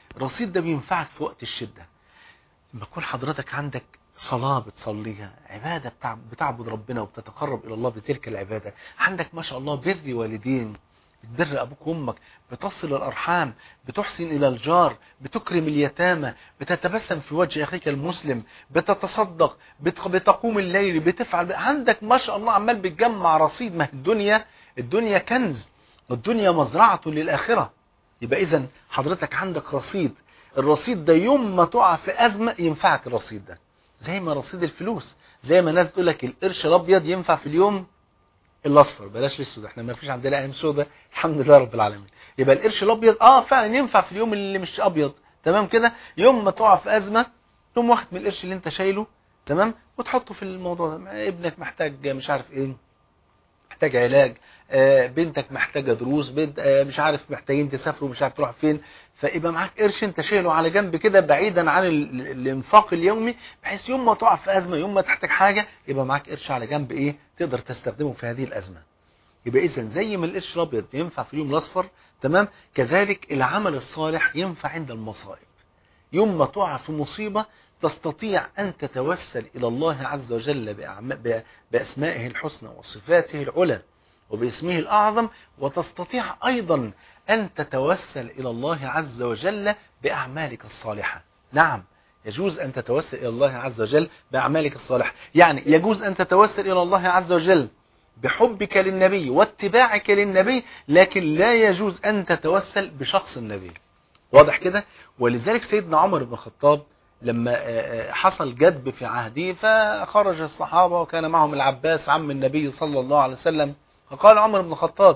الرصيد ده بينفعك في وقت الشدة لما يكون حضرتك عندك صلاة بتصليها عبادة بتعبد ربنا وبتتقرب إلى الله بتلك العبادة عندك ما شاء الله بر والدين بتبر أبوك وأمك بتصل الأرحام بتحسن إلى الجار بتكرم اليتامى بتتبسم في وجه أخيك المسلم بتتصدق بتقوم الليل بتفعل عندك ما شاء الله عمال بتجمع رصيد ما الدنيا الدنيا كنز الدنيا مزرعة للآخرة يبقى إذا حضرتك عندك رصيد الرصيد ده يوم ما تقع في أزمة ينفعك الرصيد ده زي ما رصيد الفلوس زي ما الناس تقول لك القرش الابيض ينفع في اليوم الاصفر بلاش الاسود احنا ما فيش عندنا ايام سوداء الحمد لله رب العالمين يبقى القرش الابيض اه فعلا ينفع في اليوم اللي مش ابيض تمام كده يوم ما تقع في ازمه تقوم واخد من القرش اللي انت شايله تمام وتحطه في الموضوع ده ابنك محتاج مش عارف ايه محتاج علاج بنتك محتاجة دروس بنت مش عارف محتاجين تسافروا مش عارف تروح فين فيبقى معاك قرش انت شايله على جنب كده بعيدا عن الانفاق اليومي بحيث يوم ما تقع في ازمه يوم ما تحتاج حاجه يبقى معاك قرش على جنب ايه تقدر تستخدمه في هذه الازمه يبقى اذا زي ما القرش الابيض ينفع في اليوم الاصفر تمام كذلك العمل الصالح ينفع عند المصائب يوم ما تقع في مصيبه تستطيع أن تتوسل إلى الله عز وجل بأسمائه الحسنى وصفاته العلى وباسمه الأعظم وتستطيع أيضا أن تتوسل إلى الله عز وجل بأعمالك الصالحة نعم يجوز أن تتوسل إلى الله عز وجل بأعمالك الصالحة يعني يجوز أن تتوسل إلى الله عز وجل بحبك للنبي واتباعك للنبي لكن لا يجوز أن تتوسل بشخص النبي واضح كده ولذلك سيدنا عمر بن الخطاب لما حصل جدب في عهده فخرج الصحابة وكان معهم العباس عم النبي صلى الله عليه وسلم فقال عمر بن الخطاب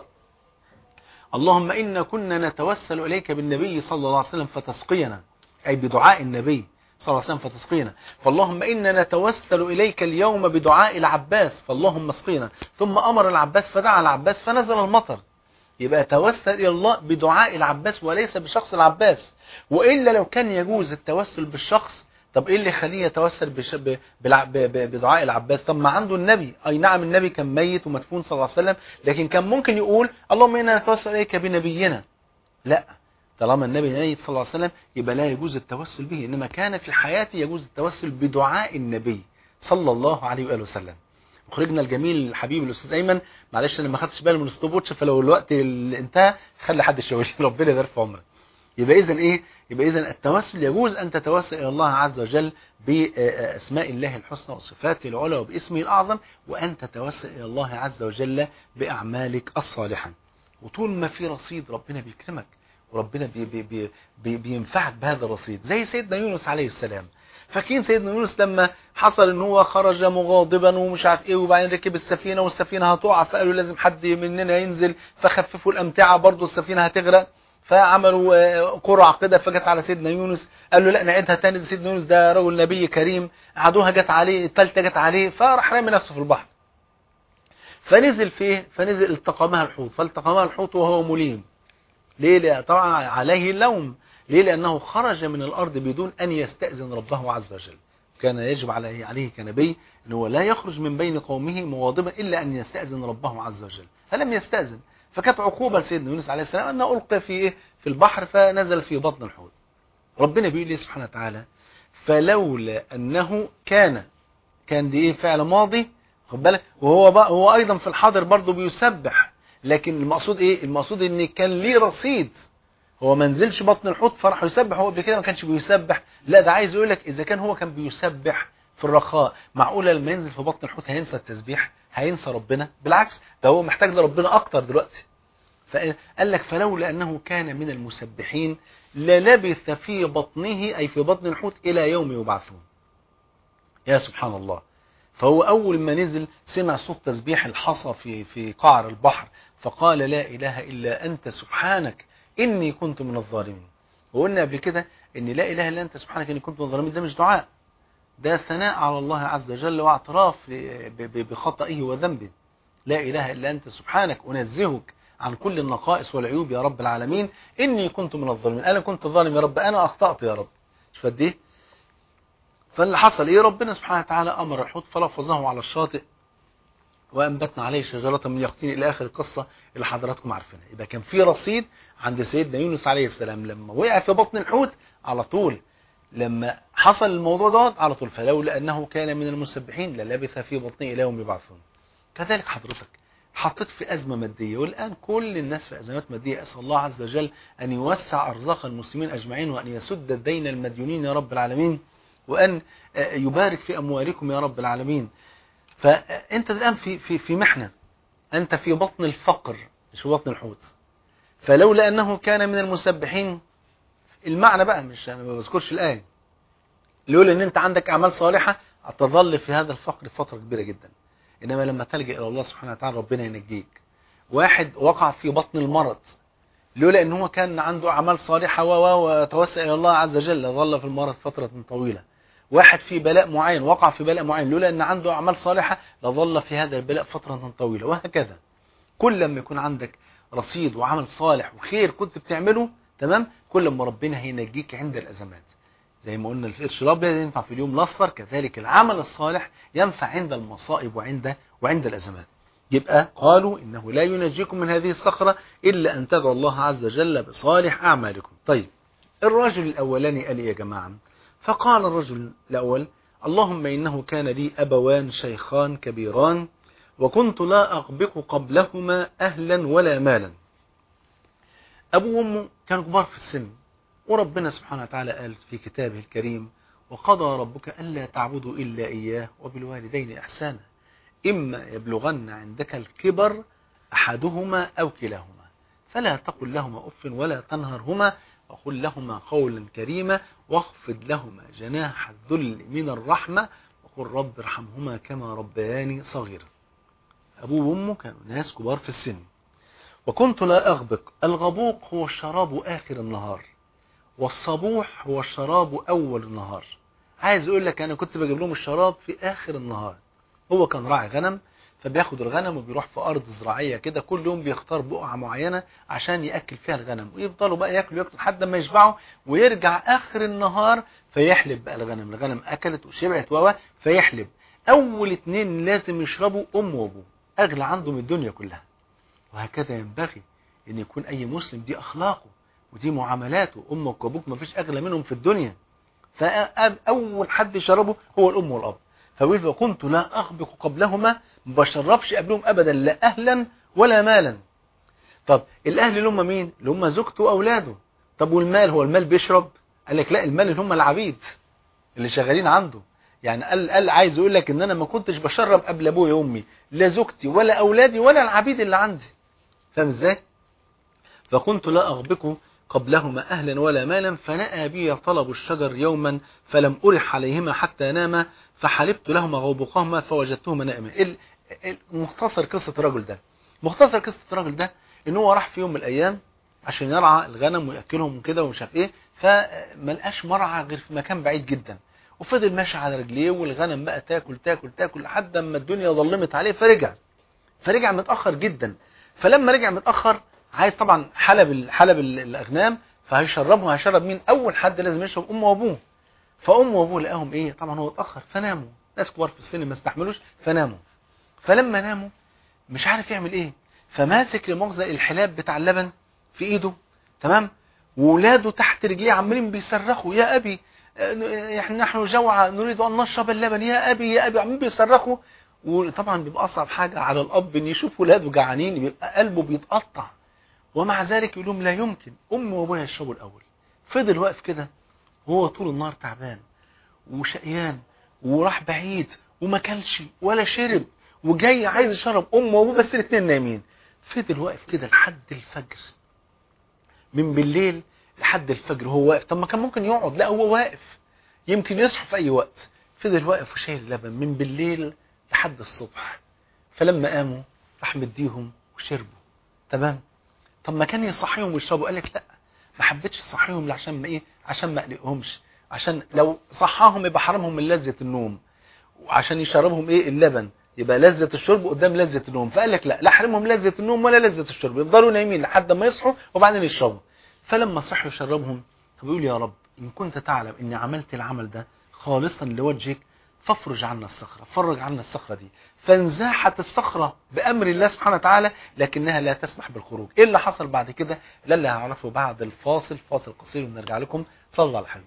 اللهم إنا كنا نتوسل إليك بالنبي صلى الله عليه وسلم فتسقينا أي بدعاء النبي صلى الله عليه وسلم فتسقينا فاللهم إنا نتوسل إليك اليوم بدعاء العباس فاللهم اسقينا ثم أمر العباس فدعا العباس فنزل المطر يبقى توسل إلى الله بدعاء العباس وليس بشخص العباس وإلا لو كان يجوز التوسل بالشخص طب ايه اللي يخليه يتوسل بش... ب... بلع... ب... ب... بدعاء العباس طب ما عنده النبي اي نعم النبي كان ميت ومدفون صلى الله عليه وسلم لكن كان ممكن يقول اللهم انا نتوسل اليك بنبينا لا طالما النبي ميت صلى الله عليه وسلم يبقى لا يجوز التوسل به انما كان في حياته يجوز التوسل بدعاء النبي صلى الله عليه واله وسلم مخرجنا الجميل الحبيب الاستاذ ايمن معلش انا ما خدتش بالي من الستوب واتش فلو الوقت اللي انتهى خلي حد يشاور ربنا يبارك في عمرك يبقى اذا ايه يبقى اذا التوسل يجوز ان تتوسل الى الله عز وجل باسماء الله الحسنى وصفاته العلى وباسمه الاعظم وان تتوسل الى الله عز وجل باعمالك الصالحه وطول ما في رصيد ربنا بيكرمك وربنا بي بي بي بي بينفعك بهذا الرصيد زي سيدنا يونس عليه السلام فاكرين سيدنا يونس لما حصل ان هو خرج مغاضبا ومش عارف ايه وبعدين ركب السفينه والسفينه هتقع فقالوا لازم حد مننا ينزل فخففوا الامتعه برضه السفينه هتغرق فعملوا قرعة كده فجت على سيدنا يونس قال له لا نعيدها تاني ده سيدنا يونس ده رجل نبي كريم عدوها جت عليه الثالثه جت عليه فراح رامي نفسه في البحر فنزل فيه فنزل التقمها الحوت فالتقمها الحوت وهو مليم ليه لأ طبعا عليه اللوم ليه لأنه خرج من الأرض بدون أن يستأذن ربه عز وجل كان يجب عليه عليه كنبي أن هو لا يخرج من بين قومه مغاضبا إلا أن يستأذن ربه عز وجل فلم يستأذن فكانت عقوبة لسيدنا يونس عليه السلام أنه ألقى في في البحر فنزل في بطن الحوت ربنا بيقول لي سبحانه وتعالى فلولا أنه كان كان دي إيه فعل ماضي خد بالك وهو بقى هو أيضا في الحاضر برضه بيسبح لكن المقصود إيه المقصود إن كان ليه رصيد هو ما نزلش بطن الحوت فراح يسبح هو قبل كده ما كانش بيسبح لا ده عايز يقول لك إذا كان هو كان بيسبح في الرخاء معقولة لما ينزل في بطن الحوت هينسى التسبيح هينسى ربنا بالعكس ده هو محتاج لربنا أكتر دلوقتي فقال لك فلولا أنه كان من المسبحين للبث في بطنه أي في بطن الحوت إلى يوم يبعثون يا سبحان الله فهو أول ما نزل سمع صوت تسبيح الحصى في في قعر البحر فقال لا إله إلا أنت سبحانك إني كنت من الظالمين وقلنا قبل كده إن لا إله إلا أنت سبحانك إني كنت من الظالمين ده مش دعاء ده ثناء على الله عز وجل واعتراف بخطئه وذنبه لا إله إلا أنت سبحانك أنزهك عن كل النقائص والعيوب يا رب العالمين إني كنت من الظالمين أنا كنت ظالم يا رب أنا أخطأت يا رب مش فديه فاللي حصل إيه ربنا سبحانه وتعالى أمر الحوت فلفظه على الشاطئ وأنبتنا عليه شجرة من يقطين إلى آخر القصة اللي حضراتكم عارفينها يبقى كان في رصيد عند سيدنا يونس عليه السلام لما وقع في بطن الحوت على طول لما حصل الموضوع دوت على طول فلولا أنه كان من المسبحين للبث في بطنه إلى يوم يبعثون كذلك حضرتك حطيت في أزمة مادية والآن كل الناس في أزمات مادية أسأل الله عز وجل أن يوسع أرزاق المسلمين أجمعين وأن يسد الدين المديونين يا رب العالمين وأن يبارك في أموالكم يا رب العالمين فأنت الآن في, في, في محنة أنت في بطن الفقر مش في بطن الحوت فلولا أنه كان من المسبحين المعنى بقى مش أنا ما بذكرش الآية لولا أن أنت عندك أعمال صالحة هتظل في هذا الفقر فترة كبيرة جدا إنما لما تلجأ إلى الله سبحانه وتعالى ربنا ينجيك واحد وقع في بطن المرض لولا ان هو كان عنده اعمال صالحه و وتوسل الى الله عز وجل ظل في المرض فتره طويله واحد في بلاء معين وقع في بلاء معين لولا ان عنده اعمال صالحه لظل في هذا البلاء فتره طويله وهكذا كل لما يكون عندك رصيد وعمل صالح وخير كنت بتعمله تمام كل ما ربنا هينجيك عند الازمات زي ما قلنا القرش الابيض ينفع في اليوم الاصفر كذلك العمل الصالح ينفع عند المصائب وعند وعند الازمات يبقى قالوا إنه لا ينجيكم من هذه الصخرة إلا أن تدعوا الله عز وجل بصالح أعمالكم طيب الرجل الأولاني قال إيه يا جماعة فقال الرجل الأول اللهم إنه كان لي أبوان شيخان كبيران وكنت لا أغبق قبلهما أهلا ولا مالا أبو وأمه كانوا كبار في السن وربنا سبحانه وتعالى قال في كتابه الكريم وقضى ربك ألا تعبدوا إلا إياه وبالوالدين إحسانا إما يبلغن عندك الكبر أحدهما أو كلاهما فلا تقل لهما أف ولا تنهرهما وقل لهما قولا كريما واخفض لهما جناح الذل من الرحمة وقل رب ارحمهما كما ربياني صغيرا أبوه وأمه كانوا ناس كبار في السن وكنت لا أغبق الغبوق هو الشراب آخر النهار والصبوح هو الشراب أول النهار عايز أقول لك أنا كنت بجيب لهم الشراب في آخر النهار هو كان راعي غنم فبياخد الغنم وبيروح في أرض زراعية كده كل يوم بيختار بقعة معينة عشان يأكل فيها الغنم ويفضلوا بقى ياكلوا ياكلوا لحد ما يشبعوا ويرجع آخر النهار فيحلب بقى الغنم الغنم أكلت وشبعت ووا فيحلب أول اتنين لازم يشربوا أم وأبوه أغلى عنده من الدنيا كلها وهكذا ينبغي أن يكون أي مسلم دي أخلاقه ودي معاملاته أمك وأبوك ما فيش أغلى منهم في الدنيا فأول حد يشربه هو الأم والأب فبيقول فكنت لا أغبق قبلهما ما بشربش قبلهم أبدا لا أهلا ولا مالا طب الأهل اللي هم مين اللي هم زوجته وأولاده طب والمال هو المال بيشرب قال لك لا المال اللي هم العبيد اللي شغالين عنده يعني قال, قال عايز يقول لك ان انا ما كنتش بشرب قبل ابويا وامي لا زوجتي ولا اولادي ولا العبيد اللي عندي فاهم ازاي فكنت لا اغبق قبلهما أهلا ولا مالا فنأى بي طلب الشجر يوما فلم أرح عليهما حتى ناما فحلبت لهما غوبقهما فوجدتهما نائما مختصر قصة الرجل ده مختصر قصة الرجل ده ان هو راح في يوم من الأيام عشان يرعى الغنم ويأكلهم وكده ومش عارف ايه فما لقاش مرعى غير في مكان بعيد جدا وفضل ماشي على رجليه والغنم بقى تاكل تاكل تاكل لحد ما الدنيا ظلمت عليه فرجع فرجع متأخر جدا فلما رجع متأخر عايز طبعا حلب حلب الاغنام فهيشربه هيشرب مين اول حد لازم يشرب امه وابوه فامه وابوه لقاهم ايه طبعا هو اتاخر فناموا ناس كبار في السن ما استحملوش فناموا فلما ناموا مش عارف يعمل ايه فماسك لمؤاخذه الحلاب بتاع اللبن في ايده تمام وولاده تحت رجليه عمالين بيصرخوا يا ابي احنا نحن جوعى نريد ان نشرب اللبن يا ابي يا ابي عمالين بيصرخوا وطبعا بيبقى اصعب حاجه على الاب ان يشوف ولاده جعانين بيبقى قلبه بيتقطع ومع ذلك يقول لهم لا يمكن أم وأبويا يشربوا الأول فضل واقف كده وهو طول النهار تعبان وشقيان وراح بعيد وما كلش ولا شرب وجاي عايز يشرب أم وأبوه بس الاثنين نايمين فضل واقف كده لحد الفجر من بالليل لحد الفجر هو واقف طب ما كان ممكن يقعد لا هو واقف يمكن يصحى في أي وقت فضل واقف وشايل اللبن من بالليل لحد الصبح فلما قاموا راح مديهم وشربوا تمام طب ما كان يصحيهم ويشربوا قال لك لا ما حبيتش اصحيهم عشان ما ايه عشان ما اقلقهمش عشان لو صحاهم يبقى حرمهم من لذة النوم وعشان يشربهم ايه اللبن يبقى لذة الشرب قدام لذة النوم فقال لك لا لا حرمهم لذة النوم ولا لذة الشرب يفضلوا نايمين لحد ما يصحوا وبعدين يشربوا فلما صحوا يشربهم فبيقول يا رب إن كنت تعلم إني عملت العمل ده خالصا لوجهك فافرج عنا الصخرة فرج عنا الصخرة دي فانزاحت الصخرة بأمر الله سبحانه وتعالى لكنها لا تسمح بالخروج إيه اللي حصل بعد كده لا اللي هعرفه بعد الفاصل فاصل قصير ونرجع لكم صلى الله عليه وسلم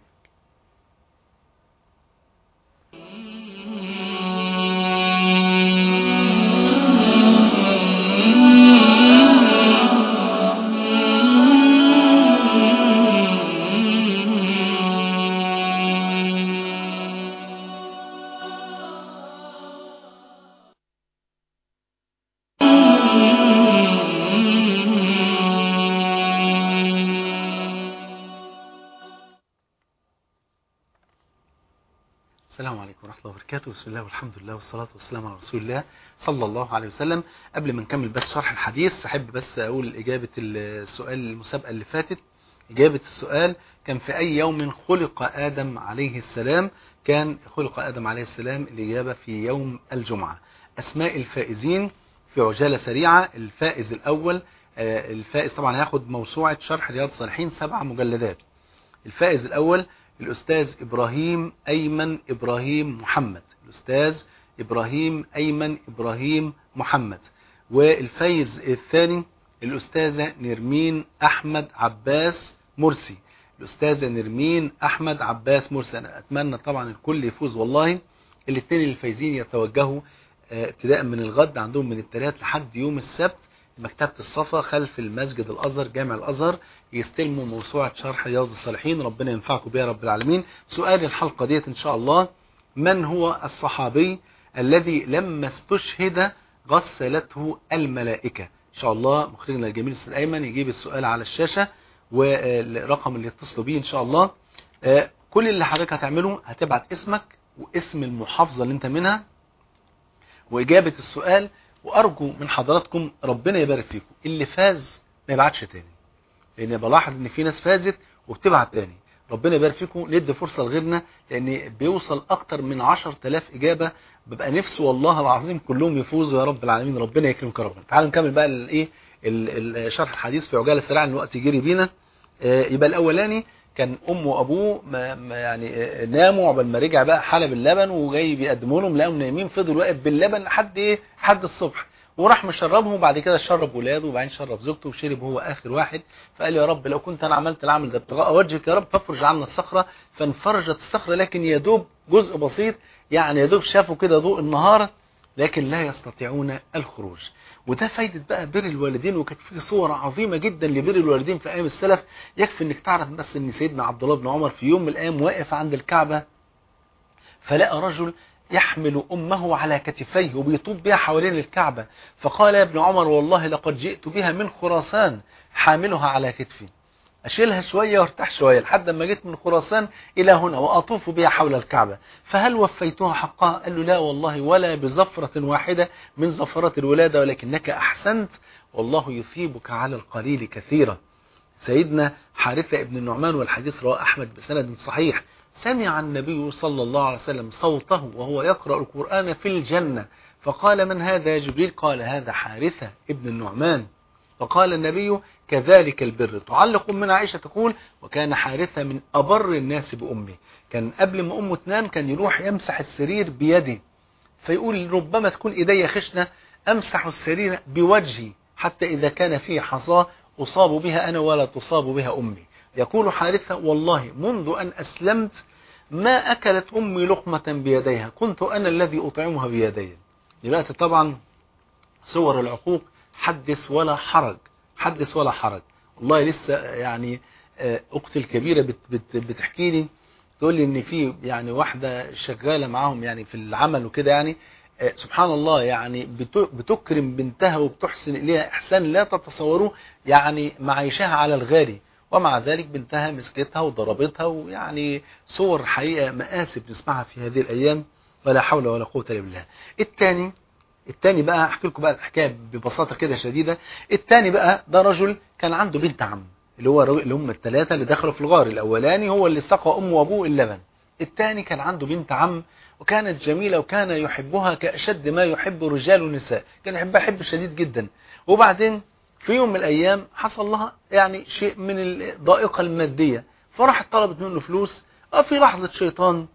السلام عليكم ورحمة الله وبركاته بسم الله والحمد لله والصلاة والسلام على رسول الله صلى الله عليه وسلم قبل ما نكمل بس شرح الحديث أحب بس أقول إجابة السؤال المسابقة اللي فاتت إجابة السؤال كان في أي يوم خلق آدم عليه السلام كان خلق آدم عليه السلام الإجابة في يوم الجمعة أسماء الفائزين في عجالة سريعة الفائز الأول الفائز طبعا هياخد موسوعة شرح رياض الصالحين سبع مجلدات الفائز الأول الأستاذ إبراهيم أيمن إبراهيم محمد الأستاذ إبراهيم أيمن إبراهيم محمد والفايز الثاني الأستاذة نرمين أحمد عباس مرسي الأستاذة نرمين أحمد عباس مرسي أنا أتمنى طبعا الكل يفوز والله الاثنين الفايزين يتوجهوا ابتداء من الغد عندهم من الثلاث لحد يوم السبت مكتبة الصفا خلف المسجد الأزهر جامع الأزهر يستلموا موسوعة شرح رياض الصالحين ربنا ينفعكم بها رب العالمين سؤال الحلقة ديت إن شاء الله من هو الصحابي الذي لما استشهد غسلته الملائكة إن شاء الله مخرجنا الجميل السيد أيمن يجيب السؤال على الشاشة والرقم اللي يتصلوا بيه إن شاء الله كل اللي حضرتك هتعمله هتبعت اسمك واسم المحافظة اللي انت منها وإجابة السؤال وأرجو من حضراتكم ربنا يبارك فيكم اللي فاز ما يبعتش تاني لأن بلاحظ إن في ناس فازت وبتبعت تاني ربنا يبارك فيكم ندي فرصة لغيرنا لأن بيوصل أكتر من 10000 إجابة ببقى نفسي والله العظيم كلهم يفوزوا يا رب العالمين ربنا يكرمك يا رب تعالوا نكمل بقى الايه شرح الحديث في عجالة سريعة الوقت يجري بينا يبقى الأولاني كان امه وابوه ما يعني ناموا عقبال ما رجع بقى حلب اللبن وجاي بيقدموا لهم لقوا نايمين فضل واقف باللبن لحد ايه لحد الصبح وراح مشربهم وبعد كده شرب ولاده وبعدين شرب زوجته وشرب هو اخر واحد فقال يا رب لو كنت انا عملت العمل ده ابتغاء وجهك يا رب فافرج عنا الصخره فانفرجت الصخره لكن يا دوب جزء بسيط يعني يا دوب شافوا كده ضوء النهار لكن لا يستطيعون الخروج وده فايدة بقى بر الوالدين وكانت في صور عظيمة جدا لبر الوالدين في أيام السلف يكفي انك تعرف بس ان سيدنا عبد الله بن عمر في يوم من الأيام واقف عند الكعبة فلقى رجل يحمل أمه على كتفيه وبيطوب بها حوالين الكعبة فقال يا ابن عمر والله لقد جئت بها من خراسان حاملها على كتفي أشيلها شوية وارتاح شوية لحد ما جيت من خراسان إلى هنا وأطوف بها حول الكعبة فهل وفيتها حقها قال له لا والله ولا بزفرة واحدة من زفرات الولادة ولكنك أحسنت والله يثيبك على القليل كثيرا سيدنا حارثة ابن النعمان والحديث رواه أحمد بسند صحيح سمع النبي صلى الله عليه وسلم صوته وهو يقرأ القرآن في الجنة فقال من هذا يا جبريل قال هذا حارثة ابن النعمان فقال النبي كذلك البر تعلق من عائشة تقول وكان حارثة من أبر الناس بأمه كان قبل ما أمه تنام كان يروح يمسح السرير بيده فيقول ربما تكون إيدي خشنة أمسح السرير بوجهي حتى إذا كان فيه حصاه أصاب بها أنا ولا تصاب بها أمي يقول حارثة والله منذ أن أسلمت ما أكلت أمي لقمة بيديها كنت أنا الذي أطعمها بيدي دلوقتي طبعا صور العقوق حدث ولا حرج حدث ولا حرج والله لسه يعني أختي الكبيرة بت بت بتحكي لي تقول لي ان في يعني واحدة شغالة معاهم يعني في العمل وكده يعني سبحان الله يعني بتكرم بنتها وبتحسن إليها إحسان لا تتصوروه يعني معيشها على الغالي ومع ذلك بنتها مسكتها وضربتها ويعني صور حقيقة مآسف نسمعها في هذه الأيام ولا حول ولا قوة إلا بالله الثاني الثاني بقى احكي لكم بقى الحكايه ببساطه كده شديده الثاني بقى ده رجل كان عنده بنت عم اللي هو اللي هم الثلاثه اللي دخلوا في الغار الاولاني هو اللي سقى امه وابوه اللبن الثاني كان عنده بنت عم وكانت جميلة وكان يحبها كأشد ما يحب رجال النساء كان يحبها حب شديد جدا وبعدين في يوم من الأيام حصل لها يعني شيء من الضائقة المادية فراحت طلبت منه فلوس وفي لحظة شيطان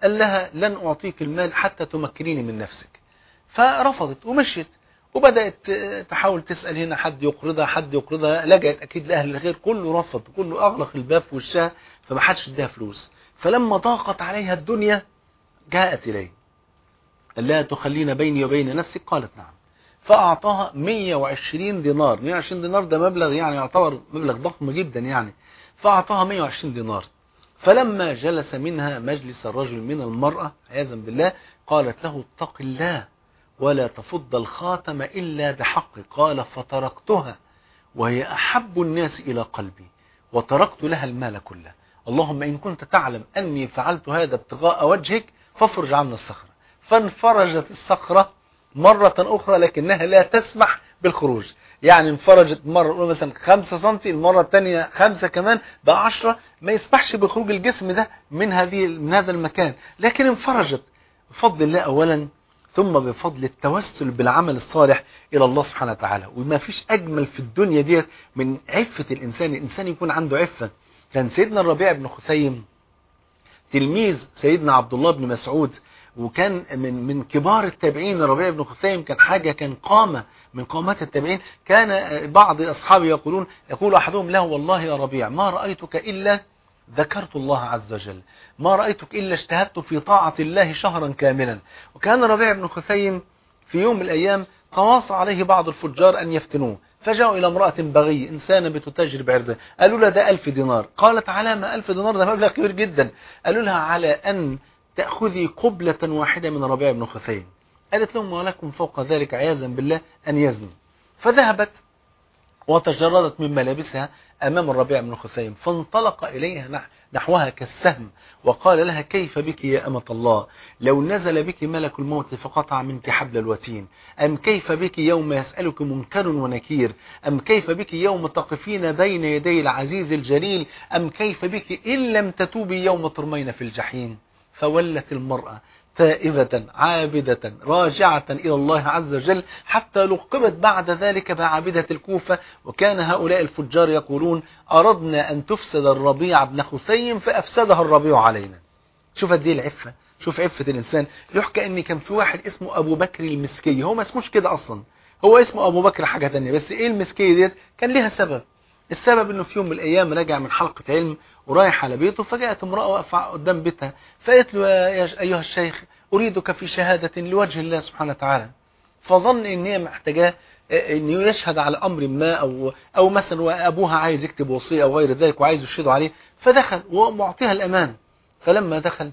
قال لها لن أعطيك المال حتى تمكنيني من نفسك فرفضت ومشيت وبدأت تحاول تسأل هنا حد يقرضها حد يقرضها لجأت أكيد لأهل الخير كله رفض كله أغلق الباب في وشها فما حدش اداها فلوس فلما ضاقت عليها الدنيا جاءت إليه قال لها تخلين بيني وبين نفسك قالت نعم فأعطاها 120 دينار 120 دينار ده مبلغ يعني يعتبر مبلغ ضخم جدا يعني فأعطاها 120 دينار فلما جلس منها مجلس الرجل من المرأة عياذا بالله قالت له اتق الله ولا تفض الخاتم إلا بحق قال فتركتها وهي أحب الناس إلى قلبي وتركت لها المال كله اللهم إن كنت تعلم أني فعلت هذا ابتغاء وجهك فافرج عنا الصخرة فانفرجت الصخرة مرة أخرى لكنها لا تسمح بالخروج يعني انفرجت مرة مثلا 5 سم المرة الثانية 5 كمان بقى 10 ما يسمحش بخروج الجسم ده من هذه من هذا المكان لكن انفرجت بفضل الله أولا ثم بفضل التوسل بالعمل الصالح إلى الله سبحانه وتعالى وما فيش أجمل في الدنيا ديت من عفة الإنسان الإنسان يكون عنده عفة كان سيدنا الربيع بن خثيم تلميذ سيدنا عبد الله بن مسعود وكان من من كبار التابعين الربيع بن خثيم كان حاجة كان قامة من قامات التابعين كان بعض أصحابه يقولون يقول أحدهم له والله يا ربيع ما رأيتك إلا ذكرت الله عز وجل ما رأيتك إلا اجتهدت في طاعة الله شهرا كاملا وكان ربيع بن خثيم في يوم من الأيام تواصى عليه بعض الفجار أن يفتنوه فجاءوا إلى امرأة بغي إنسانة بتتاجر بعرضه قالوا لها ده ألف دينار قالت على ما ألف دينار ده مبلغ كبير جدا قالوا لها على أن تأخذي قبلة واحدة من ربيع بن خثيم قالت لهم ولكم فوق ذلك عياذا بالله أن يزنوا فذهبت وتجردت من ملابسها أمام الربيع بن خثيم فانطلق إليها نحوها كالسهم وقال لها كيف بك يا أمة الله لو نزل بك ملك الموت فقطع منك حبل الوتين أم كيف بك يوم يسألك منكر ونكير أم كيف بك يوم تقفين بين يدي العزيز الجليل أم كيف بك إن لم تتوبي يوم ترمين في الجحيم فولت المرأة تائبة عابدة راجعة إلى الله عز وجل حتى لقبت بعد ذلك بعابدة الكوفة وكان هؤلاء الفجار يقولون أردنا أن تفسد الربيع بن خثيم فأفسدها الربيع علينا شوف دي العفة شوف عفة الإنسان يحكى أن كان في واحد اسمه أبو بكر المسكي هو ما اسموش كده أصلا هو اسمه أبو بكر حاجة تانية بس إيه المسكية ديت كان لها سبب السبب انه في يوم من الايام رجع من حلقة علم ورايح على بيته فجاءت امرأة واقفة قدام بيتها فقالت له يا ايها الشيخ اريدك في شهادة لوجه الله سبحانه وتعالى فظن ان هي محتاجاه انه يشهد على امر ما او او مثلا ابوها عايز يكتب وصية او غير ذلك وعايز يشهد عليه فدخل ومعطيها الامان فلما دخل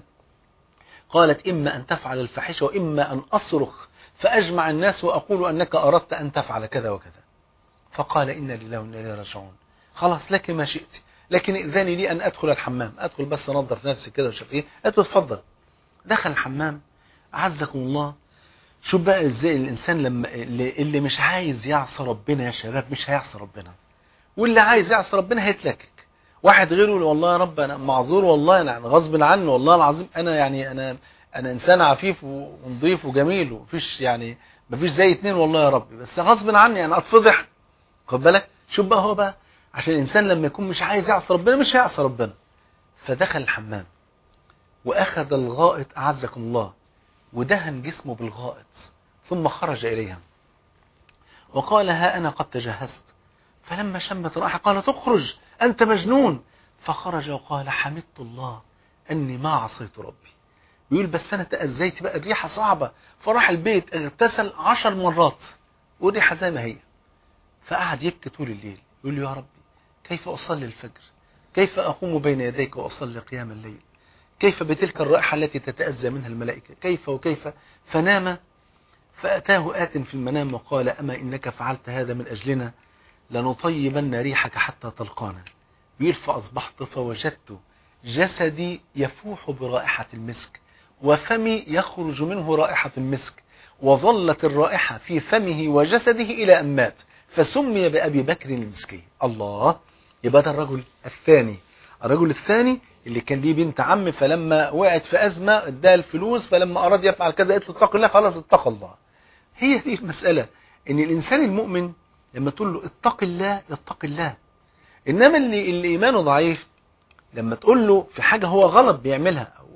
قالت اما ان تفعل الفاحشة واما ان اصرخ فاجمع الناس واقول انك اردت ان تفعل كذا وكذا فقال إن لله وإنا إليه راجعون خلاص لك ما شئت لكن إذاني لي أن أدخل الحمام أدخل بس أنظف نفسي كده وشوف إيه قالت له اتفضل دخل الحمام عزكم الله شوف بقى ازاي الإنسان لما اللي, اللي مش عايز يعصى ربنا يا شباب مش هيعصى ربنا واللي عايز يعصى ربنا هيتلكك واحد غيره يقول والله يا رب أنا معذور والله أنا غصب عني والله العظيم أنا يعني أنا أنا إنسان عفيف ونظيف وجميل ومفيش يعني مفيش زي اتنين والله يا رب بس غصب عني أنا أتفضح خد بالك شوف بقى هو بقى عشان الإنسان لما يكون مش عايز يعصى ربنا مش هيعصى ربنا فدخل الحمام وأخذ الغائط أعزكم الله ودهن جسمه بالغائط ثم خرج إليها وقال ها أنا قد تجهزت فلما شمت رائحة قال تخرج أنت مجنون فخرج وقال حمدت الله أني ما عصيت ربي بيقول بس أنا تأذيت بقى الريحة صعبة فراح البيت اغتسل عشر مرات والريحة زي ما هي فقعد يبكي طول الليل يقول له يا ربي كيف أصلي الفجر كيف أقوم بين يديك وأصلي قيام الليل كيف بتلك الرائحة التي تتأذى منها الملائكة كيف وكيف فنام فأتاه آت في المنام وقال أما إنك فعلت هذا من أجلنا لنطيبن ريحك حتى تلقانا بيقول فأصبحت فوجدت جسدي يفوح برائحة المسك وفمي يخرج منه رائحة المسك وظلت الرائحة في فمه وجسده إلى أن مات فسمي بأبي بكر المسكي الله يبقى ده الرجل الثاني الرجل الثاني اللي كان ليه بنت عم فلما وقعت في أزمة اداها الفلوس فلما أراد يفعل كذا قالت له اتق الله خلاص اتق الله هي دي المسألة ان الإنسان المؤمن لما تقول له اتق الله يتق الله إنما اللي, اللي إيمانه ضعيف لما تقول له في حاجة هو غلط بيعملها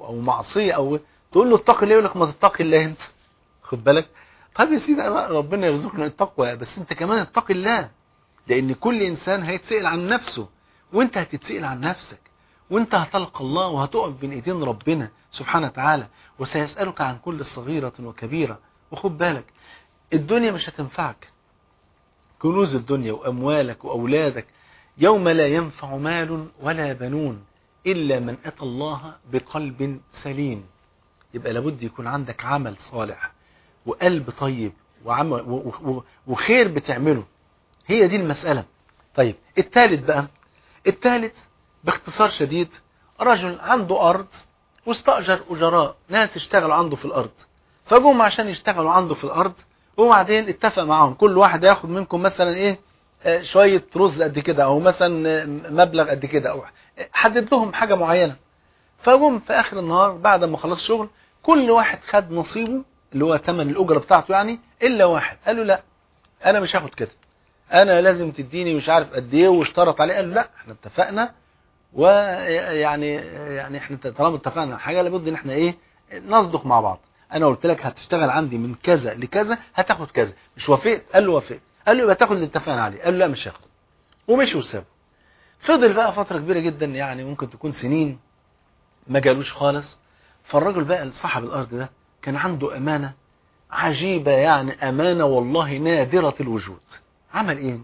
او معصيه او تقول له اتق الله يقول لك ما تتقي الله انت خد بالك طب يا سيدي أنا ربنا يرزقنا التقوى بس انت كمان اتق الله لان كل انسان هيتسال عن نفسه وانت هتتسال عن نفسك وانت هتلقى الله وهتقف بين ايدين ربنا سبحانه وتعالى وسيسالك عن كل صغيره وكبيره وخد بالك الدنيا مش هتنفعك كنوز الدنيا واموالك واولادك يوم لا ينفع مال ولا بنون الا من اتى الله بقلب سليم يبقى لابد يكون عندك عمل صالح وقلب طيب وعمل و- و- وخير بتعمله هي دي المسألة طيب الثالث بقى الثالث باختصار شديد رجل عنده أرض واستأجر أجراء ناس يشتغلوا عنده في الأرض فجم عشان يشتغلوا عنده في الأرض وبعدين اتفق معاهم كل واحد ياخد منكم مثلا ايه آه، شوية رز قد كده او مثلا آه، مبلغ قد كده او حدد لهم حاجة معينة فجم في اخر النهار بعد ما خلص شغل كل واحد خد نصيبه اللي هو ثمن الاجره بتاعته يعني الا واحد قال له لا انا مش هاخد كده انا لازم تديني مش عارف قد ايه واشترط عليه قال له لا احنا اتفقنا ويعني يعني احنا طالما اتفقنا على حاجه لابد ان احنا ايه نصدق مع بعض انا قلت لك هتشتغل عندي من كذا لكذا هتاخد كذا مش وافقت قال له وافقت قال له يبقى تاخد اللي اتفقنا عليه قال له لا مش هاخده ومشي وسابه فضل بقى فتره كبيره جدا يعني ممكن تكون سنين ما جالوش خالص فالراجل بقى صاحب الارض ده كان عنده امانه عجيبه يعني امانه والله نادره الوجود عمل ايه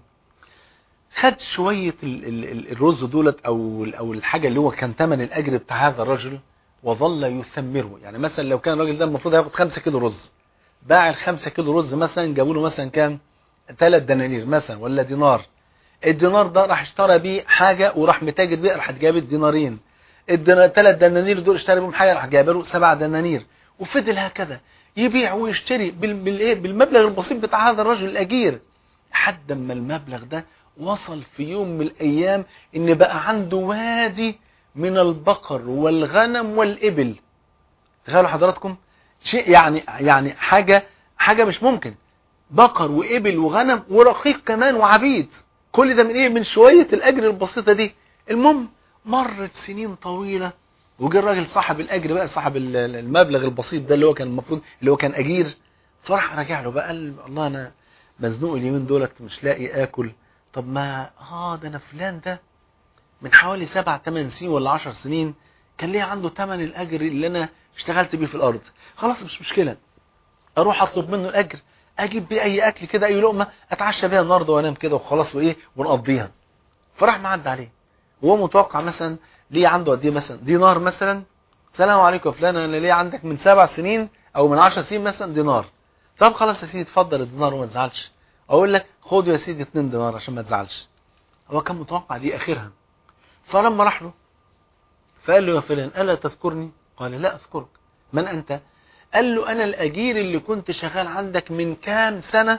خد شويه ال ال ال الرز دولت او ال- او الحاجه اللي هو كان ثمن الاجر بتاع هذا الرجل وظل يثمره يعني مثلا لو كان الراجل ده المفروض هياخد 5 كيلو رز باع ال 5 كيلو رز مثلا جابوا له مثلا كام 3 دنانير مثلا ولا دينار الدينار ده راح اشترى بيه حاجه وراح متاجر بيه راح جاب الدينارين الثلاث دنانير دول اشترى بيهم حاجه راح جايب له سبع دنانير وفضل هكذا يبيع ويشتري بال- بالايه بالمبلغ البسيط بتاع هذا الرجل الاجير لحد ما المبلغ ده وصل في يوم من الايام ان بقى عنده وادي من البقر والغنم والابل تخيلوا حضراتكم شيء يعني يعني حاجه حاجه مش ممكن بقر وابل وغنم ورقيق كمان وعبيد كل ده من ايه من شويه الاجر البسيطه دي المهم مرت سنين طويله وجه الراجل صاحب الاجر بقى صاحب ال- ال- المبلغ البسيط ده اللي هو كان المفروض اللي هو كان اجير فراح راجع له بقى قال الله انا مزنوق اليومين دولت مش لاقي اكل طب ما اه ده انا فلان ده من حوالي سبع ثمان سنين ولا عشر سنين كان ليه عنده ثمن الاجر اللي انا اشتغلت بيه في الارض خلاص مش مشكله اروح اطلب منه الاجر اجيب بيه اي اكل كده اي لقمه اتعشى بيها النهارده وانام كده وخلاص وايه ونقضيها فراح معدي عليه وهو متوقع مثلا ليه عنده قد ايه مثلا دينار مثلا السلام عليكم يا فلان انا ليه عندك من سبع سنين او من عشر سنين مثلا دينار طب خلاص يا سيدي اتفضل الدينار وما تزعلش اقول لك خد يا سيدي 2 دينار عشان ما تزعلش هو كان متوقع دي اخرها فلما راح له فقال له يا فلان الا تذكرني قال لا اذكرك من انت قال له انا الاجير اللي كنت شغال عندك من كام سنه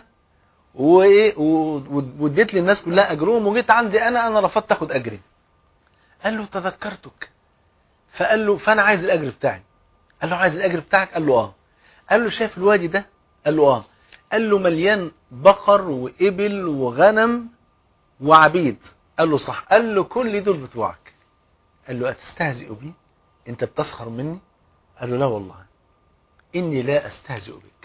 وايه و- واديت للناس كلها اجرهم وجيت عندي انا انا رفضت اخد اجري قال له تذكرتك فقال له فانا عايز الاجر بتاعي قال له عايز الاجر بتاعك قال له اه قال له شايف الوادي ده قال له اه قال له مليان بقر وابل وغنم وعبيد قال له صح قال له كل دول بتوعك قال له اتستهزئ بي انت بتسخر مني قال له لا والله اني لا استهزئ بك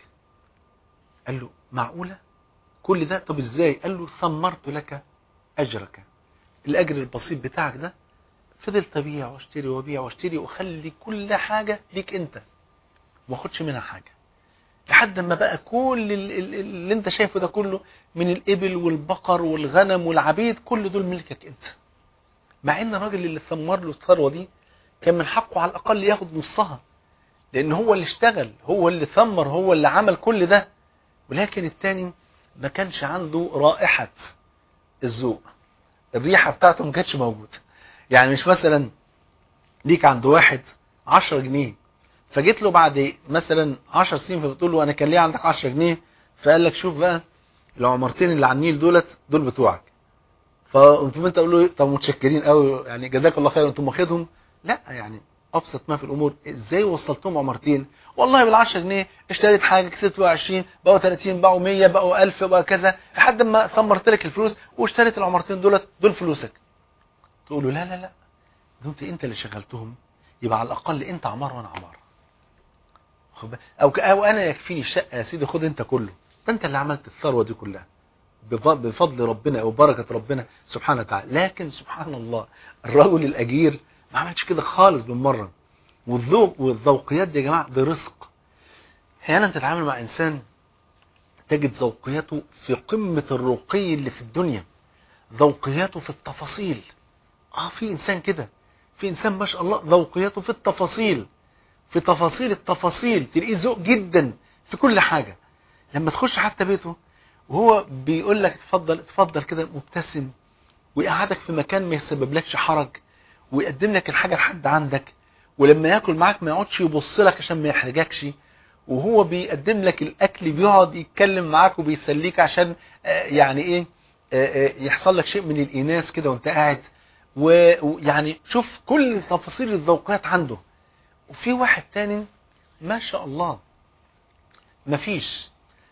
قال له معقوله كل ده طب ازاي قال له ثمرت لك اجرك الاجر البسيط بتاعك ده فضلت ابيع واشتري وابيع واشتري واخلي كل حاجه ليك انت ما اخدش منها حاجه لحد ما بقى كل ال- ال- اللي انت شايفه ده كله من الابل والبقر والغنم والعبيد كل دول ملكك انت مع ان الراجل اللي ثمر له الثروه دي كان من حقه على الاقل ياخد نصها لان هو اللي اشتغل هو اللي ثمر هو اللي عمل كل ده ولكن التاني ما كانش عنده رائحه الذوق الريحه بتاعته ما كانتش موجوده يعني مش مثلا ليك عند واحد 10 جنيه فجيت له بعد مثلا 10 سنين فبتقول له انا كان ليه عندك 10 جنيه فقال لك شوف بقى العمارتين اللي على النيل دولت دول بتوعك فقمت انت تقول له إيه؟ طب متشكرين قوي يعني جزاك الله خير انتم واخدهم لا يعني ابسط ما في الامور ازاي وصلتهم عمارتين والله بال 10 جنيه اشتريت حاجه كسبت بقى 20 بقوا 30 بقوا 100 بقوا 1000 بقى كذا لحد ما ثمرت لك الفلوس واشتريت العمارتين دولت دول فلوسك تقول له لا لا لا دول انت اللي شغلتهم يبقى على الاقل انت عمار وانا عمار خد بالك؟ او ك- او انا يكفيني الشقه يا سيدي خد انت كله ده انت اللي عملت الثروه دي كلها بف- بفضل ربنا وبركه ربنا سبحانه وتعالى لكن سبحان الله الرجل الاجير ما عملش كده خالص بالمره والذوق والذوقيات دي يا جماعه ده رزق احيانا تتعامل مع انسان تجد ذوقياته في قمه الرقي اللي في الدنيا ذوقياته في التفاصيل اه في انسان كده في انسان ما شاء الله ذوقياته في التفاصيل في تفاصيل التفاصيل تلاقيه ذوق جدا في كل حاجه لما تخش حتى بيته وهو بيقول لك اتفضل اتفضل كده مبتسم ويقعدك في مكان ما يسببلكش حرج ويقدم لك الحاجه لحد عندك ولما ياكل معاك ما يقعدش يبص لك عشان ما يحرجكش وهو بيقدم لك الاكل بيقعد يتكلم معاك وبيسليك عشان آه، يعني ايه آه، آه، يحصل لك شيء من الإيناس كده وانت قاعد و- ويعني شوف كل تفاصيل الذوقيات عنده وفي واحد تاني ما شاء الله مفيش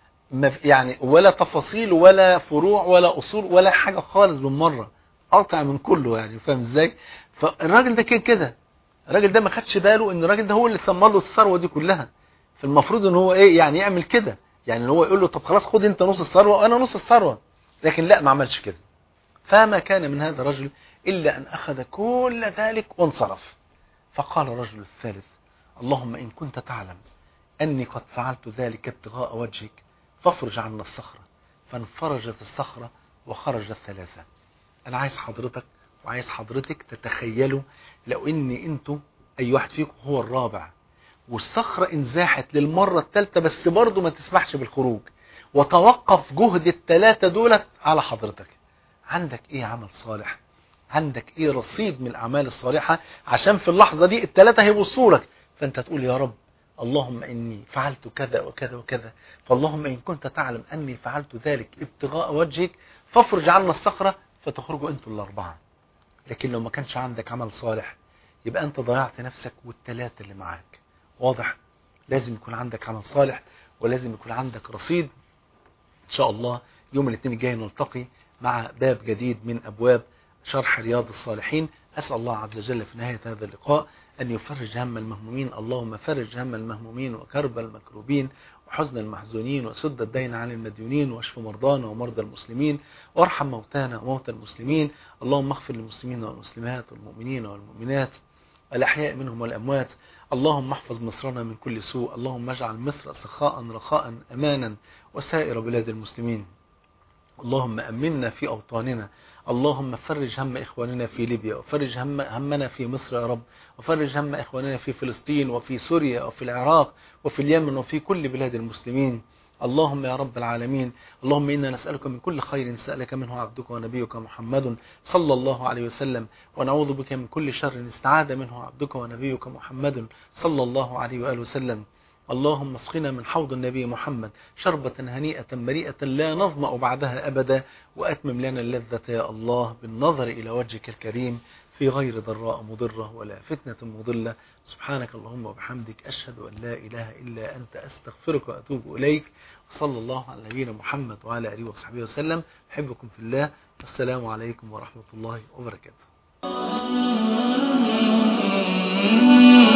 مف- يعني ولا تفاصيل ولا فروع ولا أصول ولا حاجة خالص بالمرة قاطع من كله يعني فاهم ازاي فالراجل ده كان كده الراجل ده ما خدش باله ان الراجل ده هو اللي ثمر له الثروه دي كلها فالمفروض ان هو ايه يعني يعمل كده يعني ان هو يقول له طب خلاص خد انت نص الثروه وانا نص الثروه لكن لا ما عملش كده فما كان من هذا الرجل الا ان اخذ كل ذلك وانصرف فقال الرجل الثالث اللهم ان كنت تعلم اني قد فعلت ذلك ابتغاء وجهك فافرج عنا الصخره فانفرجت الصخره وخرج الثلاثه انا عايز حضرتك وعايز حضرتك تتخيلوا لو ان انتوا اي واحد فيكم هو الرابع والصخرة انزاحت للمرة الثالثة بس برضه ما تسمحش بالخروج وتوقف جهد الثلاثة دولت على حضرتك عندك ايه عمل صالح عندك ايه رصيد من الاعمال الصالحة عشان في اللحظة دي الثلاثة هيبصوا لك فانت تقول يا رب اللهم اني فعلت كذا وكذا وكذا فاللهم ان كنت تعلم اني فعلت ذلك ابتغاء وجهك فافرج عنا الصخرة فتخرجوا انتوا الاربعة لكن لو ما كانش عندك عمل صالح يبقى انت ضيعت نفسك والثلاثة اللي معاك واضح لازم يكون عندك عمل صالح ولازم يكون عندك رصيد ان شاء الله يوم الاثنين الجاي نلتقي مع باب جديد من ابواب شرح رياض الصالحين اسال الله عز وجل في نهايه هذا اللقاء ان يفرج هم المهمومين اللهم فرج هم المهمومين وكرب المكروبين وحزن المحزونين وسد الدين عن المديونين واشف مرضانا ومرضى المسلمين وارحم موتانا وموتى المسلمين اللهم اغفر للمسلمين والمسلمات والمؤمنين والمؤمنات الأحياء منهم والأموات اللهم احفظ مصرنا من كل سوء اللهم اجعل مصر سخاء رخاء أمانا وسائر بلاد المسلمين اللهم أمنا في أوطاننا اللهم فرج هم إخواننا في ليبيا وفرج هم همنا في مصر يا رب وفرج هم إخواننا في فلسطين وفي سوريا وفي العراق وفي اليمن وفي كل بلاد المسلمين اللهم يا رب العالمين اللهم إنا نسألك من كل خير سألك منه عبدك ونبيك محمد صلى الله عليه وسلم ونعوذ بك من كل شر استعاذ منه عبدك ونبيك محمد صلى الله عليه وآله وسلم اللهم اسقنا من حوض النبي محمد شربة هنيئة مريئة لا نظمأ بعدها أبدا وأتمم لنا اللذة يا الله بالنظر إلى وجهك الكريم في غير ضراء مضرة ولا فتنة مضلة سبحانك اللهم وبحمدك أشهد أن لا إله إلا أنت أستغفرك وأتوب إليك صلى الله على نبينا محمد وعلى آله وصحبه وسلم أحبكم في الله السلام عليكم ورحمة الله وبركاته